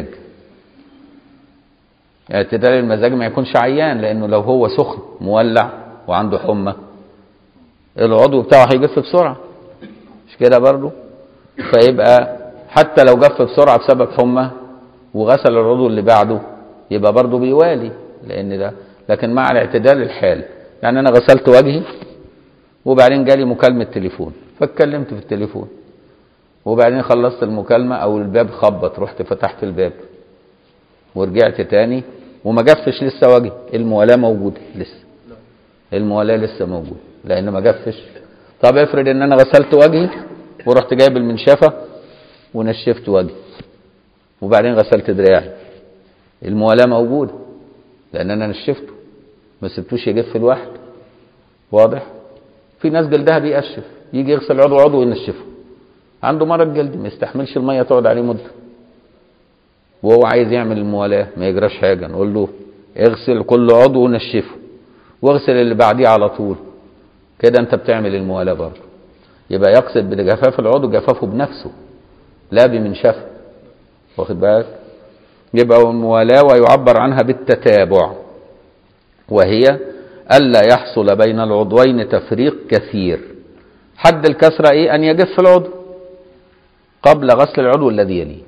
اعتدال المزاج ما يكونش عيان لانه لو هو سخن مولع وعنده حمى العضو بتاعه هيجف بسرعه مش كده برضه فيبقى حتى لو جف بسرعه بسبب حمى وغسل العضو اللي بعده يبقى برضه بيوالي لان ده لكن مع الاعتدال الحال يعني انا غسلت وجهي وبعدين جالي مكالمه تليفون فاتكلمت في التليفون وبعدين خلصت المكالمه او الباب خبط رحت فتحت الباب ورجعت تاني وما جفش لسه وجهي الموالاه موجوده لسه الموالاه لسه موجوده لان ما جفش طب افرض ان انا غسلت وجهي ورحت جايب المنشفه ونشفت وجهي وبعدين غسلت دراعي الموالاه موجوده لان انا نشفته ما سبتوش يجف لوحده واضح في ناس جلدها بيقشف يجي يغسل عضو عضو وينشفه عنده مرض جلدي ما يستحملش الميه تقعد عليه مده وهو عايز يعمل الموالاه ما يجراش حاجه نقول له اغسل كل عضو ونشفه واغسل اللي بعديه على طول كده انت بتعمل الموالاه برضه يبقى يقصد بجفاف العضو جفافه بنفسه لا بمنشفه واخد بالك يبقى الموالاه ويعبر عنها بالتتابع وهي ألا يحصل بين العضوين تفريق كثير حد الكسرة إيه أن يجف العضو قبل غسل العضو الذي يليه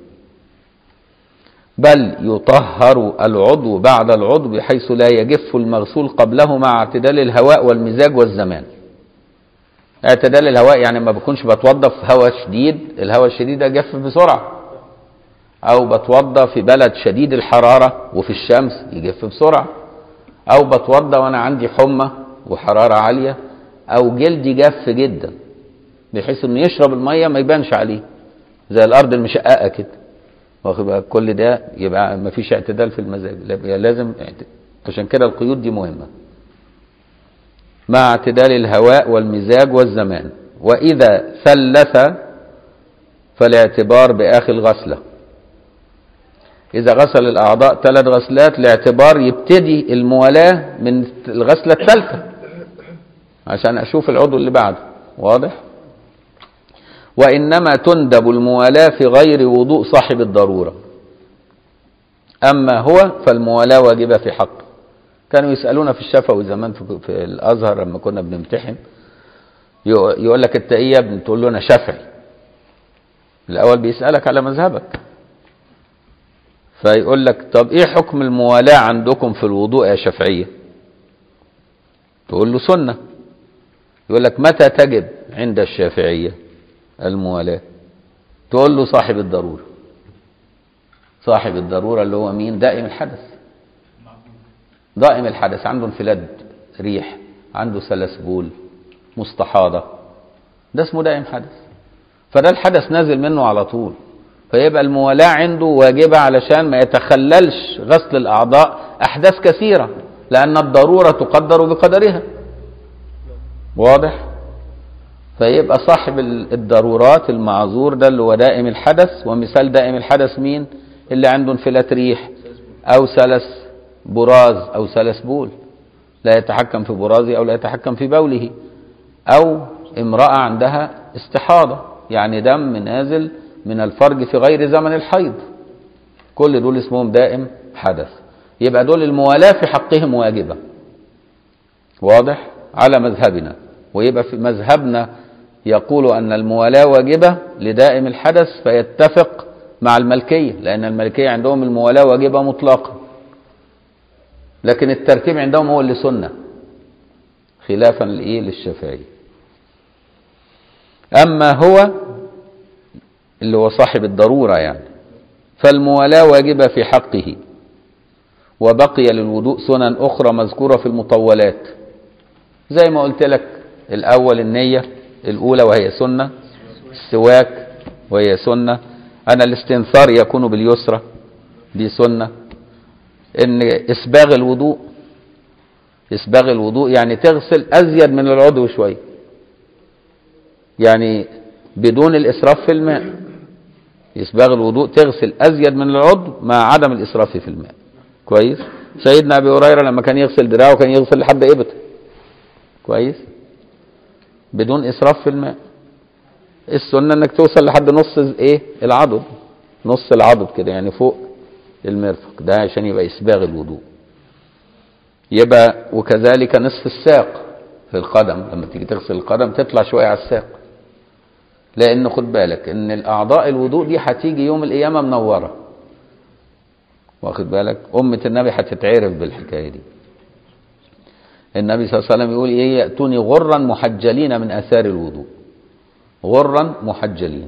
بل يطهر العضو بعد العضو بحيث لا يجف المغسول قبله مع اعتدال الهواء والمزاج والزمان اعتدال الهواء يعني ما بكونش بتوضى في هواء شديد الهواء الشديد ده جف بسرعة او بتوضى في بلد شديد الحرارة وفي الشمس يجف بسرعة او بتوضى وانا عندي حمى وحرارة عالية او جلدي جف جدا بحيث انه يشرب المية ما يبانش عليه زي الارض المشققة كده واخد بالك كل ده يبقى ما فيش اعتدال في المزاج يبقى لازم اعت- عشان كده القيود دي مهمة مع اعتدال الهواء والمزاج والزمان وإذا ثلث فالاعتبار بآخر الغسلة إذا غسل الأعضاء ثلاث غسلات الاعتبار يبتدي الموالاة من الغسلة الثالثة عشان أشوف العضو اللي بعده واضح؟ وإنما تندب الموالاة في غير وضوء صاحب الضرورة أما هو فالموالاة واجبة في حقه كانوا يسألونا في الشفوي زمان في, في الأزهر لما كنا بنمتحن يق- يقول لك أنت إيه يا ابني تقول له أنا شافعي الأول بيسألك على مذهبك فيقول لك طب إيه حكم الموالاة عندكم في الوضوء يا شافعية تقول له سنة يقول لك متى تجب عند الشافعية الموالاة تقول له صاحب الضرورة صاحب الضرورة اللي هو مين دائم الحدث دائم الحدث عنده انفلاد ريح عنده سلسبول مستحاضة ده اسمه دائم حدث فده الحدث نازل منه على طول فيبقى الموالاة عنده واجبة علشان ما يتخللش غسل الأعضاء أحداث كثيرة لأن الضرورة تقدر بقدرها واضح؟ فيبقى صاحب ال- الضرورات المعذور ده اللي هو دائم الحدث ومثال دائم الحدث مين اللي عنده انفلات ريح او سلس براز او سلس بول لا يتحكم في برازه او لا يتحكم في بوله او امرأة عندها استحاضة يعني دم نازل من الفرج في غير زمن الحيض كل دول اسمهم دائم حدث يبقى دول الموالاة في حقهم واجبة واضح على مذهبنا ويبقى في مذهبنا يقول أن الموالاة واجبة لدائم الحدث فيتفق مع الملكية لأن الملكية عندهم الموالاة واجبة مطلقة لكن الترتيب عندهم هو اللي سنة خلافا لإيه للشافعي أما هو اللي هو صاحب الضرورة يعني فالموالاة واجبة في حقه وبقي للوضوء سنن أخرى مذكورة في المطولات زي ما قلت لك الأول النية الأولى وهي سنة السواك وهي سنة أنا الاستنثار يكون باليسرى دي سنة إن إسباغ الوضوء إسباغ الوضوء يعني تغسل أزيد من العضو شوية يعني بدون الإسراف في الماء إسباغ الوضوء تغسل أزيد من العضو مع عدم الإسراف في الماء كويس سيدنا أبي هريرة لما كان يغسل دراعه كان يغسل لحد إبته كويس بدون إسراف في الماء السنة انك توصل لحد نص ايه العضد نص العضد كده يعني فوق المرفق ده عشان يبقى إسباغ الوضوء يبقى وكذلك نصف الساق في القدم لما تيجي تغسل القدم تطلع شوية على الساق لأن خد بالك إن الأعضاء الوضوء دي هتيجي يوم القيامة منورة واخد بالك أمة النبي هتتعرف بالحكاية دي النبي صلى الله عليه وسلم يقول ايه يأتوني غرا محجلين من آثار الوضوء غرا محجلين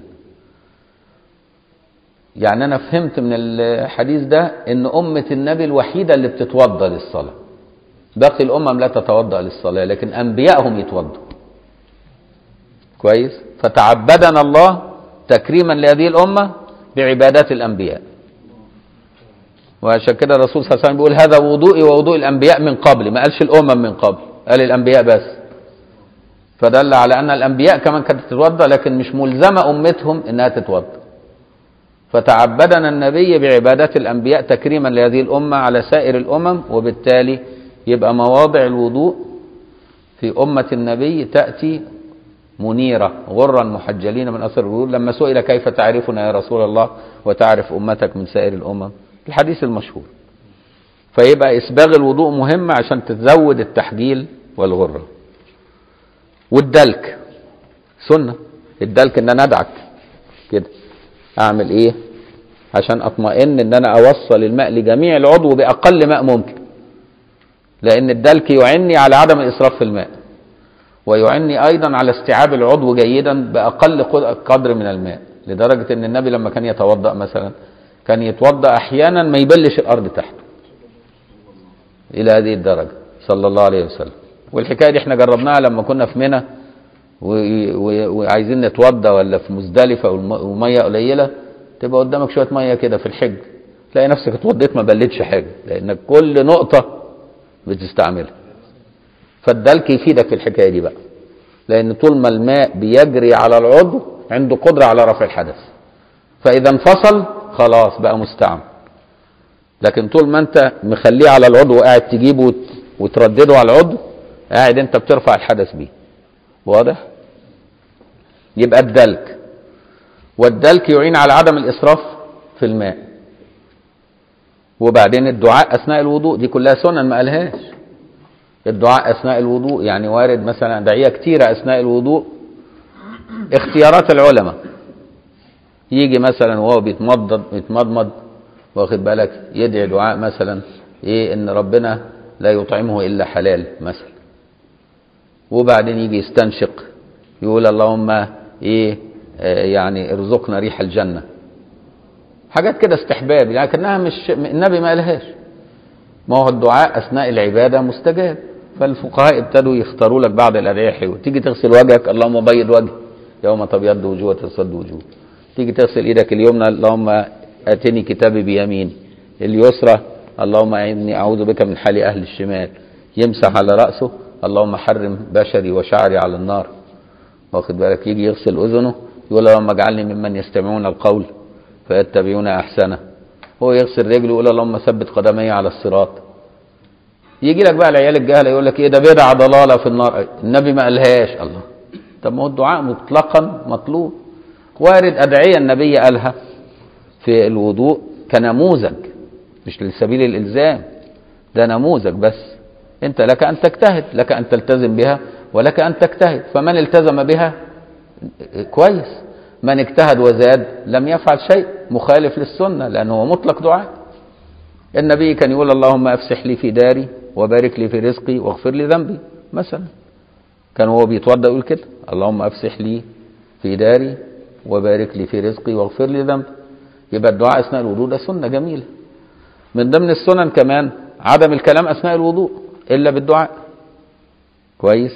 يعني أنا فهمت من الحديث ده إن أمة النبي الوحيدة اللي بتتوضى للصلاة باقي الأمم لا تتوضأ للصلاة لكن أنبيائهم يتوضوا كويس فتعبدنا الله تكريما لهذه الأمة بعبادات الأنبياء وعشان كده الرسول صلى الله عليه وسلم بيقول هذا وضوئي ووضوء الأنبياء من قبل ما قالش الأمم من قبل قال الأنبياء بس فدل على أن الأنبياء كمان كانت تتوضأ لكن مش ملزمة أمتهم إنها تتوضأ فتعبدنا النبي بعبادات الأنبياء تكريما لهذه الأمة على سائر الأمم وبالتالي يبقى مواضع الوضوء في أمة النبي تأتي منيرة غرا محجلين من أثر الوضوء لما سئل كيف تعرفنا يا رسول الله وتعرف أمتك من سائر الأمم الحديث المشهور فيبقى إسباغ الوضوء مهم عشان تزود التحجيل والغرة والدلك سنة الدلك ان انا ادعك كده اعمل ايه عشان اطمئن ان انا اوصل الماء لجميع العضو باقل ماء ممكن لان الدلك يعني على عدم الاسراف في الماء ويعني ايضا على استيعاب العضو جيدا باقل قدر من الماء لدرجه ان النبي لما كان يتوضا مثلا كان يتوضا احيانا ما يبلش الارض تحته الى هذه الدرجه صلى الله عليه وسلم والحكايه دي احنا جربناها لما كنا في منى و- و- وعايزين نتوضى ولا في مزدلفه والم- وميه قليله تبقى قدامك شويه ميه كده في الحج تلاقي نفسك اتوضيت ما بلتش حاجه لانك كل نقطه بتستعملها فالدلك يفيدك في الحكايه دي بقى لان طول ما الماء بيجري على العضو عنده قدره على رفع الحدث فاذا انفصل خلاص بقى مستعمل لكن طول ما انت مخليه على العضو وقاعد تجيبه وت- وتردده على العضو قاعد انت بترفع الحدث بيه واضح يبقى الدلك والدلك يعين على عدم الاسراف في الماء وبعدين الدعاء اثناء الوضوء دي كلها سنن ما قالهاش الدعاء اثناء الوضوء يعني وارد مثلا ادعيه كتيره اثناء الوضوء اختيارات العلماء يجي مثلا وهو بيتمضض بيتمضمض واخد بالك يدعي دعاء مثلا ايه ان ربنا لا يطعمه الا حلال مثلا وبعدين يجي يستنشق يقول اللهم ايه آه يعني ارزقنا ريح الجنه حاجات كده استحباب لكنها مش النبي ما قالهاش ما هو الدعاء اثناء العباده مستجاب فالفقهاء ابتدوا يختاروا لك بعض الادعيه حلوه تيجي تغسل وجهك اللهم بيض وجهي يوم تبيض وجوه وتسود وجوه تيجي تغسل ايدك اليمنى اللهم اتني كتابي بيميني اليسرى اللهم اني اعوذ بك من حال اهل الشمال يمسح على راسه اللهم حرم بشري وشعري على النار واخد بالك يجي يغسل اذنه يقول اللهم اجعلني ممن يستمعون القول فيتبعون احسنه هو يغسل رجله يقول اللهم ثبت قدمي على الصراط يجي لك بقى العيال الجهله يقول لك ايه ده بدعه ضلاله في النار النبي ما قالهاش الله طب ما هو الدعاء مطلقا مطلوب وارد ادعيه النبي قالها في الوضوء كنموذج مش لسبيل الالزام ده نموذج بس انت لك ان تجتهد لك ان تلتزم بها ولك ان تجتهد فمن التزم بها كويس من اجتهد وزاد لم يفعل شيء مخالف للسنه لانه هو مطلق دعاء النبي كان يقول اللهم افسح لي في داري وبارك لي في رزقي واغفر لي ذنبي مثلا كان هو بيتوضا يقول كده اللهم افسح لي في داري وبارك لي في رزقي واغفر لي ذنبي يبقى الدعاء اثناء الوضوء ده سنه جميله من ضمن السنن كمان عدم الكلام اثناء الوضوء الا بالدعاء كويس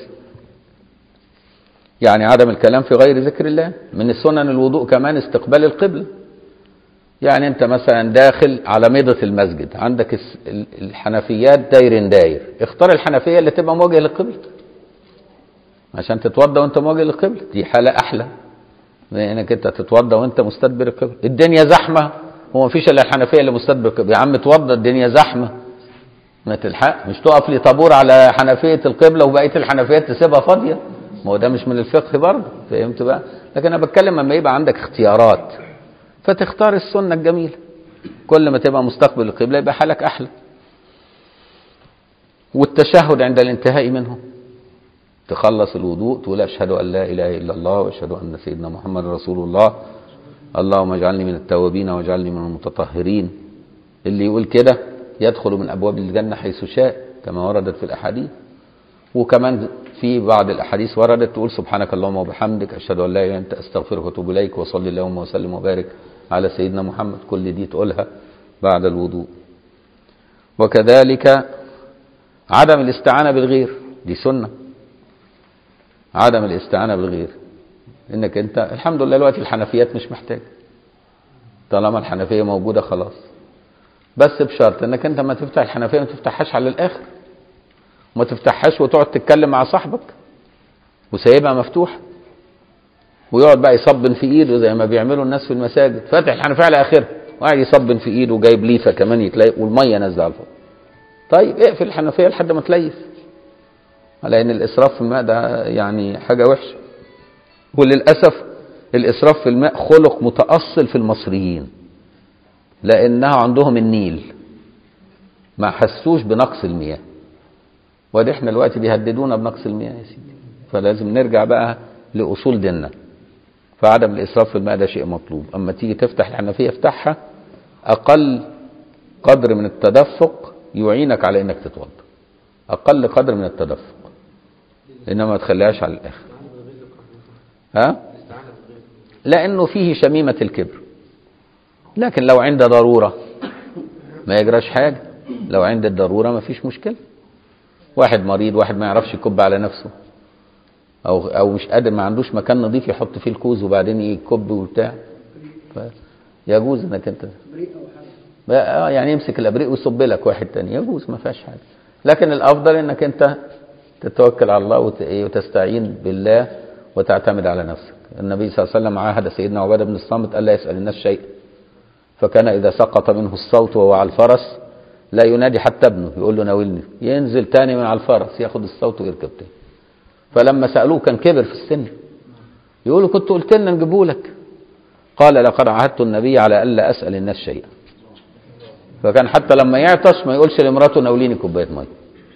يعني عدم الكلام في غير ذكر الله من السنن الوضوء كمان استقبال القبله يعني انت مثلا داخل على ميضة المسجد عندك الس- ال- الحنفيات داير داير اختار الحنفية اللي تبقى موجهة للقبلة عشان تتوضى وانت موجه للقبلة دي حالة احلى من انك انت تتوضى وانت مستدبر القبلة الدنيا زحمة هو مفيش الا الحنفية اللي مستدبر القبلة يا عم اتوضى الدنيا زحمة ما تلحق مش تقف لي طابور على حنفية القبلة وبقية الحنفيات تسيبها فاضية ما هو ده مش من الفقه برضه فهمت بقى لكن انا بتكلم لما يبقى عندك اختيارات فتختار السنة الجميلة كل ما تبقى مستقبل القبلة يبقى حالك أحلى والتشهد عند الانتهاء منه تخلص الوضوء تقول أشهد أن لا إله إلا الله وأشهد أن سيدنا محمد رسول الله اللهم اجعلني من التوابين واجعلني من المتطهرين اللي يقول كده يدخل من أبواب الجنة حيث شاء كما وردت في الأحاديث وكمان في بعض الاحاديث وردت تقول سبحانك اللهم وبحمدك اشهد ان لا اله الا انت استغفرك واتوب اليك وصلي اللهم وسلم وبارك على سيدنا محمد كل دي تقولها بعد الوضوء وكذلك عدم الاستعانه بالغير دي سنه عدم الاستعانه بالغير انك انت الحمد لله دلوقتي الحنفيات مش محتاج طالما الحنفيه موجوده خلاص بس بشرط انك انت ما تفتح الحنفيه ما تفتحهاش على الاخر وما تفتحهاش وتقعد تتكلم مع صاحبك وسايبها مفتوحه ويقعد بقى يصبن في ايده زي ما بيعملوا الناس في المساجد فاتح الحنفيه على اخرها وقاعد يصبن في ايده وجايب ليفه كمان يتلاقي والميه نازله على الفوق طيب اقفل الحنفيه لحد ما تليف على ان الاسراف في الماء ده يعني حاجه وحشه وللاسف الاسراف في الماء خلق متاصل في المصريين لانها عندهم النيل ما حسوش بنقص المياه وادي احنا دلوقتي بيهددونا بنقص المياه يا سيدي فلازم نرجع بقى لاصول ديننا فعدم الاسراف في الماء ده شيء مطلوب اما تيجي تفتح الحنفيه افتحها اقل قدر من التدفق يعينك على انك تتوضا اقل قدر من التدفق انما ما تخليهاش على الاخر ها لانه فيه شميمه الكبر لكن لو عند ضروره ما يجراش حاجه لو عند الضروره ما فيش مشكله واحد مريض واحد ما يعرفش يكب على نفسه او او مش قادر ما عندوش مكان نظيف يحط فيه الكوز وبعدين يكب وبتاع يجوز انك انت بريء او حاجه بقى آه يعني يمسك الابريق ويصب لك واحد تاني يجوز ما فيهاش حاجه لكن الافضل انك انت تتوكل على الله وت- إيه وتستعين بالله وتعتمد على نفسك النبي صلى الله عليه وسلم عاهد سيدنا عباده بن الصامت الا يسال الناس شيئا فكان اذا سقط منه الصوت وهو على الفرس لا ينادي حتى ابنه يقول له ناولني ينزل تاني من على الفرس ياخد الصوت ويركب تاني فلما سالوه كان كبر في السن يقولوا كنت قلت لنا نجيبه لك قال لقد عهدت النبي على الا اسال الناس شيئا فكان حتى لما يعطش ما يقولش لمراته ناوليني كوبايه ميه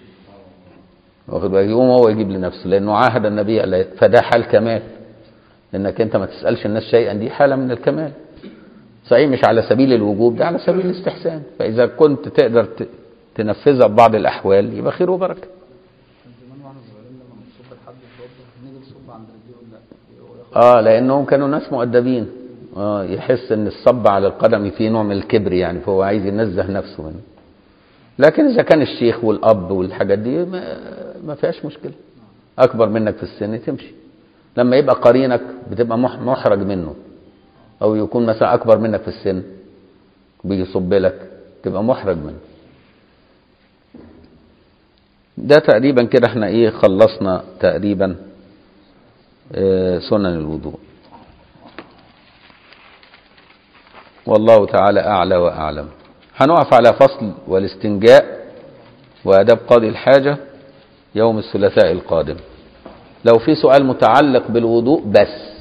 واخد بالك يقوم هو يجيب لنفسه لانه عاهد النبي ألا ي- فده حال كمال انك انت ما تسالش الناس شيئا دي حاله من الكمال صحيح مش على سبيل الوجوب ده على سبيل الاستحسان فاذا كنت تقدر ت- تنفذها ببعض الاحوال يبقى خير وبركه كان زمان واحنا صغيرين لما بنصب لحد يتوضا نيجي نصب عند رجليه ولا ياخد اه لانهم كانوا ناس مؤدبين اه يحس ان الصب على القدم فيه نوع من الكبر يعني فهو عايز ينزه نفسه منه لكن اذا كان الشيخ والاب والحاجات دي ما, ما فيهاش مشكله اكبر منك في السن تمشي لما يبقى قرينك بتبقى مح- محرج منه او يكون مثلا اكبر منك في السن بيصب لك تبقى محرج منه ده تقريبا كده احنا ايه خلصنا تقريبا آه، سنن الوضوء والله تعالى أعلى وأعلم هنقف على فصل والاستنجاء وآداب قاضي الحاجة يوم الثلاثاء القادم لو في سؤال متعلق بالوضوء بس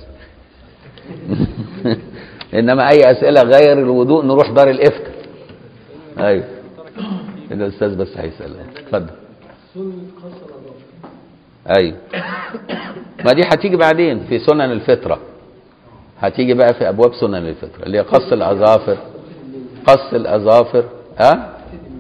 إنما أي أسئلة غير الوضوء نروح دار الإفتاء أيوه الأستاذ بس هيسأل اتفضل سنة قصر الأظافر ايوه ما دي هتيجي بعدين في سنن الفطره هتيجي بقى في ابواب سنن الفطره اللي هي قص الاظافر قص الاظافر ها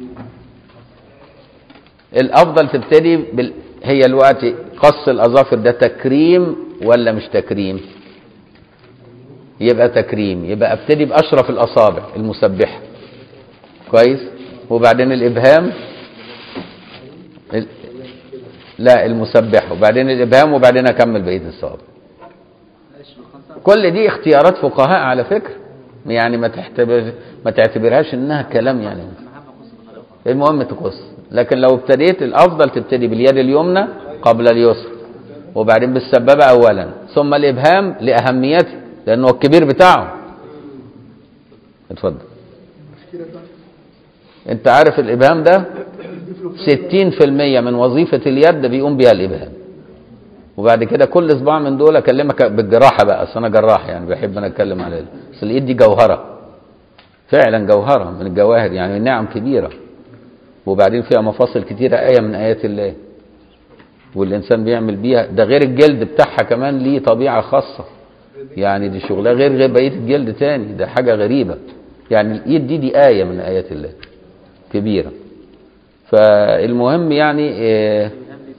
الافضل تبتدي بال... هي الوقت قص الاظافر ده تكريم ولا مش تكريم يبقى تكريم يبقى ابتدي باشرف الاصابع المسبحه كويس وبعدين الابهام ال- لا المسبح وبعدين الابهام وبعدين اكمل بقيه الصوابع كل دي اختيارات فقهاء على فكره يعني ما تعتبر ما تعتبرهاش انها كلام يعني المهم تقص لكن لو ابتديت الافضل تبتدي باليد اليمنى قبل اليسرى وبعدين بالسبابه اولا ثم الابهام لاهميته لانه هو الكبير بتاعه اتفضل انت عارف الابهام ده 60% من وظيفة اليد بيقوم بيها الإبهام وبعد كده كل صباع من دول أكلمك بالجراحة بقى أصل أنا جراح يعني بحب أنا أتكلم على أصل الإيد دي جوهرة فعلا جوهرة من الجواهر يعني من نعم كبيرة وبعدين فيها مفاصل كتيرة آية من آيات الله والإنسان بيعمل بيها ده غير الجلد بتاعها كمان ليه طبيعة خاصة يعني دي شغلها غير غير بقية الجلد تاني ده حاجة غريبة يعني الإيد دي دي آية من آيات الله كبيرة فالمهم يعني إيه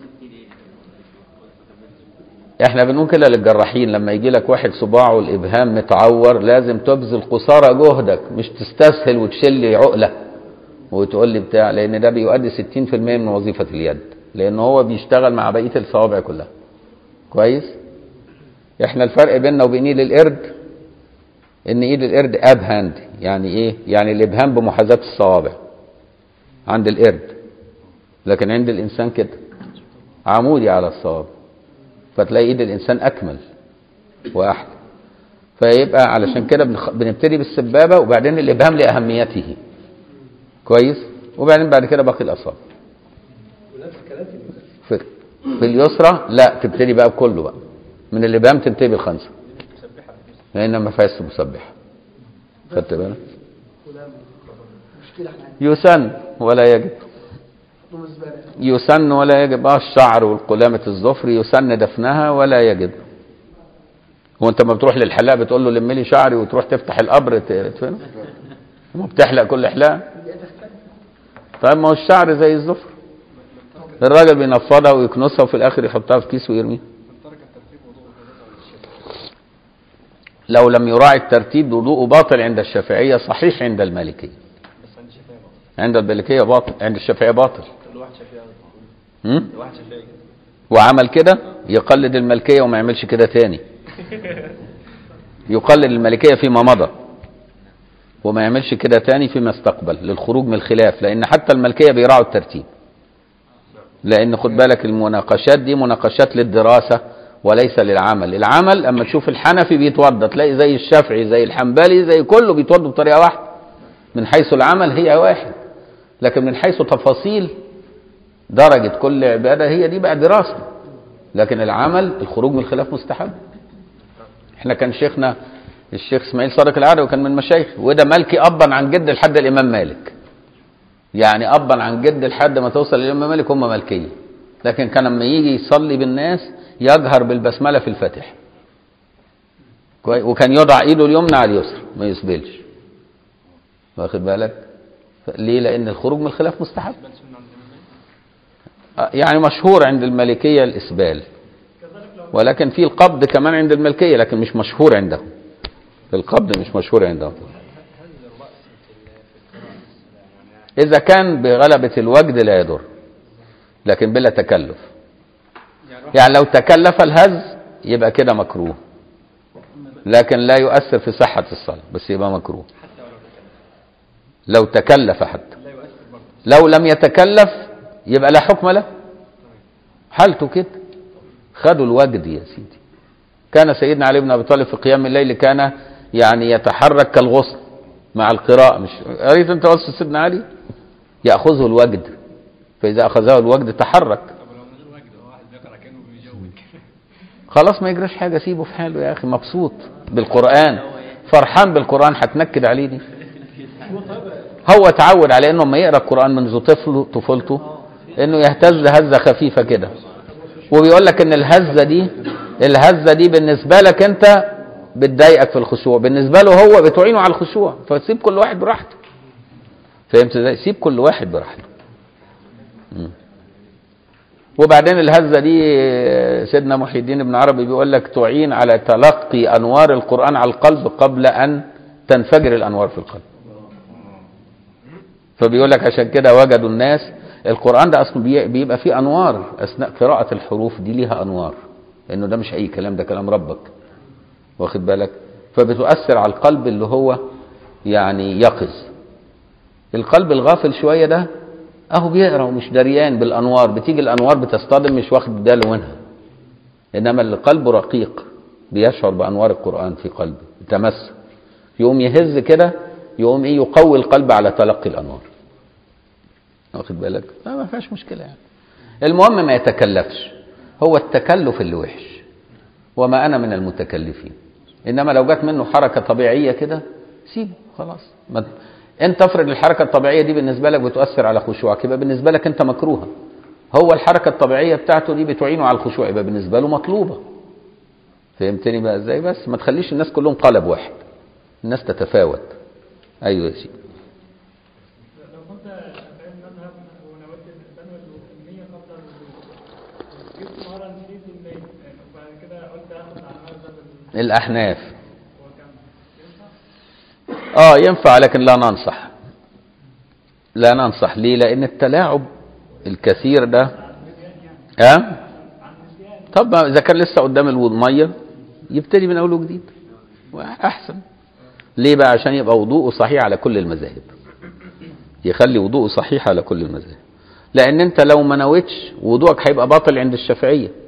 احنا بنقول كده للجراحين لما يجي لك واحد صباعه الابهام متعور لازم تبذل قصارى جهدك مش تستسهل وتشيل لي عقله وتقول لي بتاع لان ده بيؤدي 60% من وظيفه اليد لان هو بيشتغل مع بقيه الصوابع كلها كويس احنا الفرق بيننا وبين ايد القرد ان ايد القرد اب هاند يعني ايه يعني الابهام بمحاذاه الصوابع عند القرد لكن عند الانسان كده عمودي على الصواب فتلاقي ايد الانسان اكمل واحلى فيبقى علشان كده بنخ- بنبتدي بالسبابه وبعدين الابهام لاهميته كويس وبعدين بعد كده باقي الاصابع ونفس الكلام في اليسار في, في اليسرى لا تبتدي بقى بكله بقى من الابهام تنتهي بالخنصر لان ما فيهاش مسبحه خدت بالك وده مشكلة احنا يسن ولا يجب عندهم زبالة يسن ولا يجب اه الشعر والقلامة الظفر يسن دفنها ولا يجب هو انت ما بتروح للحلاق بتقول له لم لي شعري وتروح تفتح القبر ت- تدفنه ما بتحلق كل حلاق طيب ما هو الشعر زي الظفر الراجل بينفضها ويكنسها وفي الاخر يحطها في كيس ويرميها لو لم يراعي الترتيب وضوءه باطل عند الشافعية صحيح عند المالكية بس عندي شفاية بقى عند المالكية باطل عند الشافعية باطل الواحد شفاية هم؟ الواحد شفاية كده وعمل كده يقلد الملكية وما يعملش كده تاني يقلد الملكية فيما مضى وما يعملش كده تاني فيما استقبل للخروج من الخلاف لأن حتى الملكية بيراعوا الترتيب لأن خد بالك المناقشات دي مناقشات للدراسة وليس للعمل العمل أما تشوف الحنفي بيتوضى تلاقي زي الشافعي زي الحنبلي زي كله بيتوضى بطريقة واحدة من حيث العمل هي واحد لكن من حيث تفاصيل درجة كل عبادة هي دي بقى دراسة لكن العمل الخروج من الخلاف مستحب احنا كان شيخنا الشيخ اسماعيل صادق العربي وكان من مشايخ وده ملكي ابا عن جد لحد الامام مالك يعني ابا عن جد لحد ما توصل للامام مالك هم ملكيه لكن كان لما يجي يصلي بالناس يجهر بالبسمله في الفاتحه كويس وكان يضع ايده اليمنى على اليسرى ما يسبلش واخد بالك ف- ليه لان الخروج من الخلاف مستحب آه، يعني مشهور عند المالكيه الاسبال ولكن في القبض كمان عند الملكيه لكن مش مشهور عندهم القبض مش مشهور عندهم اذا كان بغلبه الوجد لا يضر لكن بلا تكلف يعني لو تكلف الهز يبقى كده مكروه لكن لا يؤثر في صحة الصلاة بس يبقى مكروه لو تكلف حتى لو لم يتكلف يبقى لا حكم له حالته كده خدوا الوجد يا سيدي كان سيدنا علي بن ابي طالب في قيام الليل كان يعني يتحرك كالغصن مع القراءة مش قريت انت وصف سيدنا علي يأخذه الوجد فإذا أخذه الوجد تحرك خلاص ما يجراش حاجة سيبه في حاله يا أخي مبسوط بالقرآن فرحان بالقرآن هتنكد عليه دي هو اتعود على انه لما يقرا القران منذ طفله طفولته انه يهتز هزه خفيفه كده وبيقول لك ان الهزه دي الهزه دي بالنسبه لك انت بتضايقك في الخشوع بالنسبه له هو بتعينه على الخشوع فسيب كل واحد براحته فهمت ازاي سيب كل واحد براحته مم. وبعدين الهزه دي سيدنا محي الدين ابن عربي بيقول لك تعين على تلقي انوار القران على القلب قبل ان تنفجر الانوار في القلب فبيقول لك عشان كده وجدوا الناس القرآن ده أصلا بي- بيبقى فيه أنوار أثناء قراءة الحروف دي ليها أنوار إنه ده مش أي كلام ده كلام ربك واخد بالك فبتؤثر على القلب اللي هو يعني يقظ القلب الغافل شوية ده أهو بيقرأ ومش دريان بالأنوار بتيجي الأنوار بتصطدم مش واخد باله منها إنما اللي قلبه رقيق بيشعر بأنوار القرآن في قلبه يتمس يقوم يهز كده يقوم ايه يقوي القلب على تلقي الانوار واخد بالك لا ما فيهاش مشكله يعني المهم ما يتكلفش هو التكلف اللي وحش وما انا من المتكلفين انما لو جت منه حركه طبيعيه كده سيبه خلاص ما انت افرض الحركه الطبيعيه دي بالنسبه لك بتؤثر على خشوعك يبقى بالنسبه لك انت مكروهه هو الحركه الطبيعيه بتاعته دي بتعينه على الخشوع يبقى بالنسبه له مطلوبه فهمتني بقى ازاي بس ما تخليش الناس كلهم قلب واحد الناس تتفاوت ايوه يا سيدي لو كنت شغال مذهب ونويت الإنسان والنية قبل الوضوء جبت مرة نسيت النية وبعد كده قلت آخد على مذهب ال- الاحناف وكم اه ينفع لكن لا ننصح لا ننصح ليه لان التلاعب الكثير ده ها طب ما اذا كان لسه قدام الوضوء ميه يبتدي من اول وجديد احسن ليه بقى عشان يبقى وضوءه صحيح على كل المذاهب يخلي وضوءه صحيح على كل المذاهب لان انت لو ما نويتش وضوءك هيبقى باطل عند الشافعيه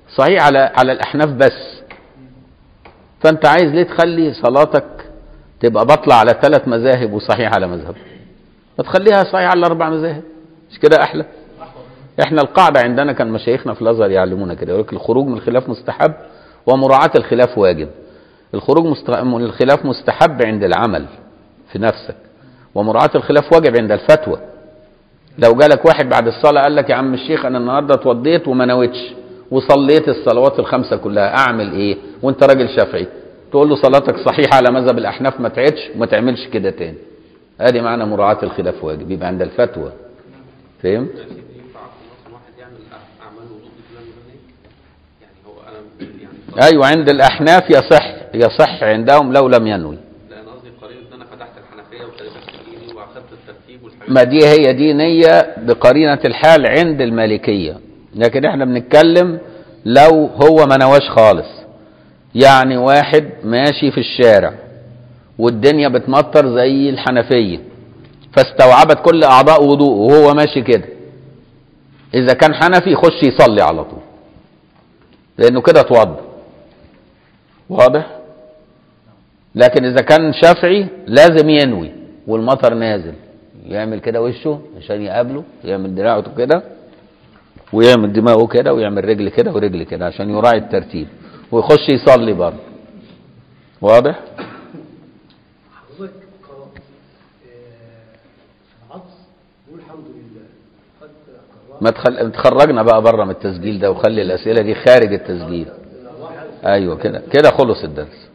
صحيح على على الاحناف بس فانت عايز ليه تخلي صلاتك تبقى بطلع على ثلاث مذاهب وصحيح على مذهب ما تخليها صحيح على اربع مذاهب مش كده احلى احنا القاعده عندنا كان مشايخنا في الازهر يعلمونا كده يقول لك الخروج من الخلاف مستحب ومراعاه الخلاف واجب الخروج مست- من الخلاف مستحب عند العمل في نفسك ومراعاه الخلاف واجب عند الفتوى لو جالك واحد بعد الصلاه قال لك يا عم الشيخ انا النهارده اتوضيت وما نويتش وصليت الصلوات الخمسه كلها اعمل ايه وانت راجل شافعي تقول له صلاتك صحيحه على مذهب الاحناف ما تعيدش وما تعملش كده تاني ادي معنى مراعاه الخلاف واجب يبقى عند الفتوى فهمت يا سيدي ينفع مثلا واحد يعمل أع- اعمال وضوء بفلان الفلاني يعني هو انا يعني ايوه عند الاحناف يصح يصح عندهم لو لم ينوي لا انا قصدي قريب ان انا فتحت الحنفيه وابتديت اغسل ايدي واخدت الترتيب والحاجات ما دي هي دي نية بقرينة الحال عند المالكية لكن احنا بنتكلم لو هو ما نواش خالص يعني واحد ماشي في الشارع والدنيا بتمطر زي الحنفية فاستوعبت كل أعضاء وضوءه وهو ماشي كده إذا كان حنفي يخش يصلي على طول لأنه كده اتوضى واضح؟ لكن إذا كان شافعي لازم ينوي والمطر نازل يعمل كده وشه عشان يقابله يعمل دراعه كده ويعمل دماغه كده ويعمل رجل كده ورجل كده عشان يراعي الترتيب ويخش يصلي برضه واضح؟ حضرتك قرأت آه، في العطس قول الحمد لله قد قرأت ما تخل... تخرجنا بقى بره من التسجيل ده وخلي الأسئلة دي خارج التسجيل واحد أيوه كده كده خلص الدرس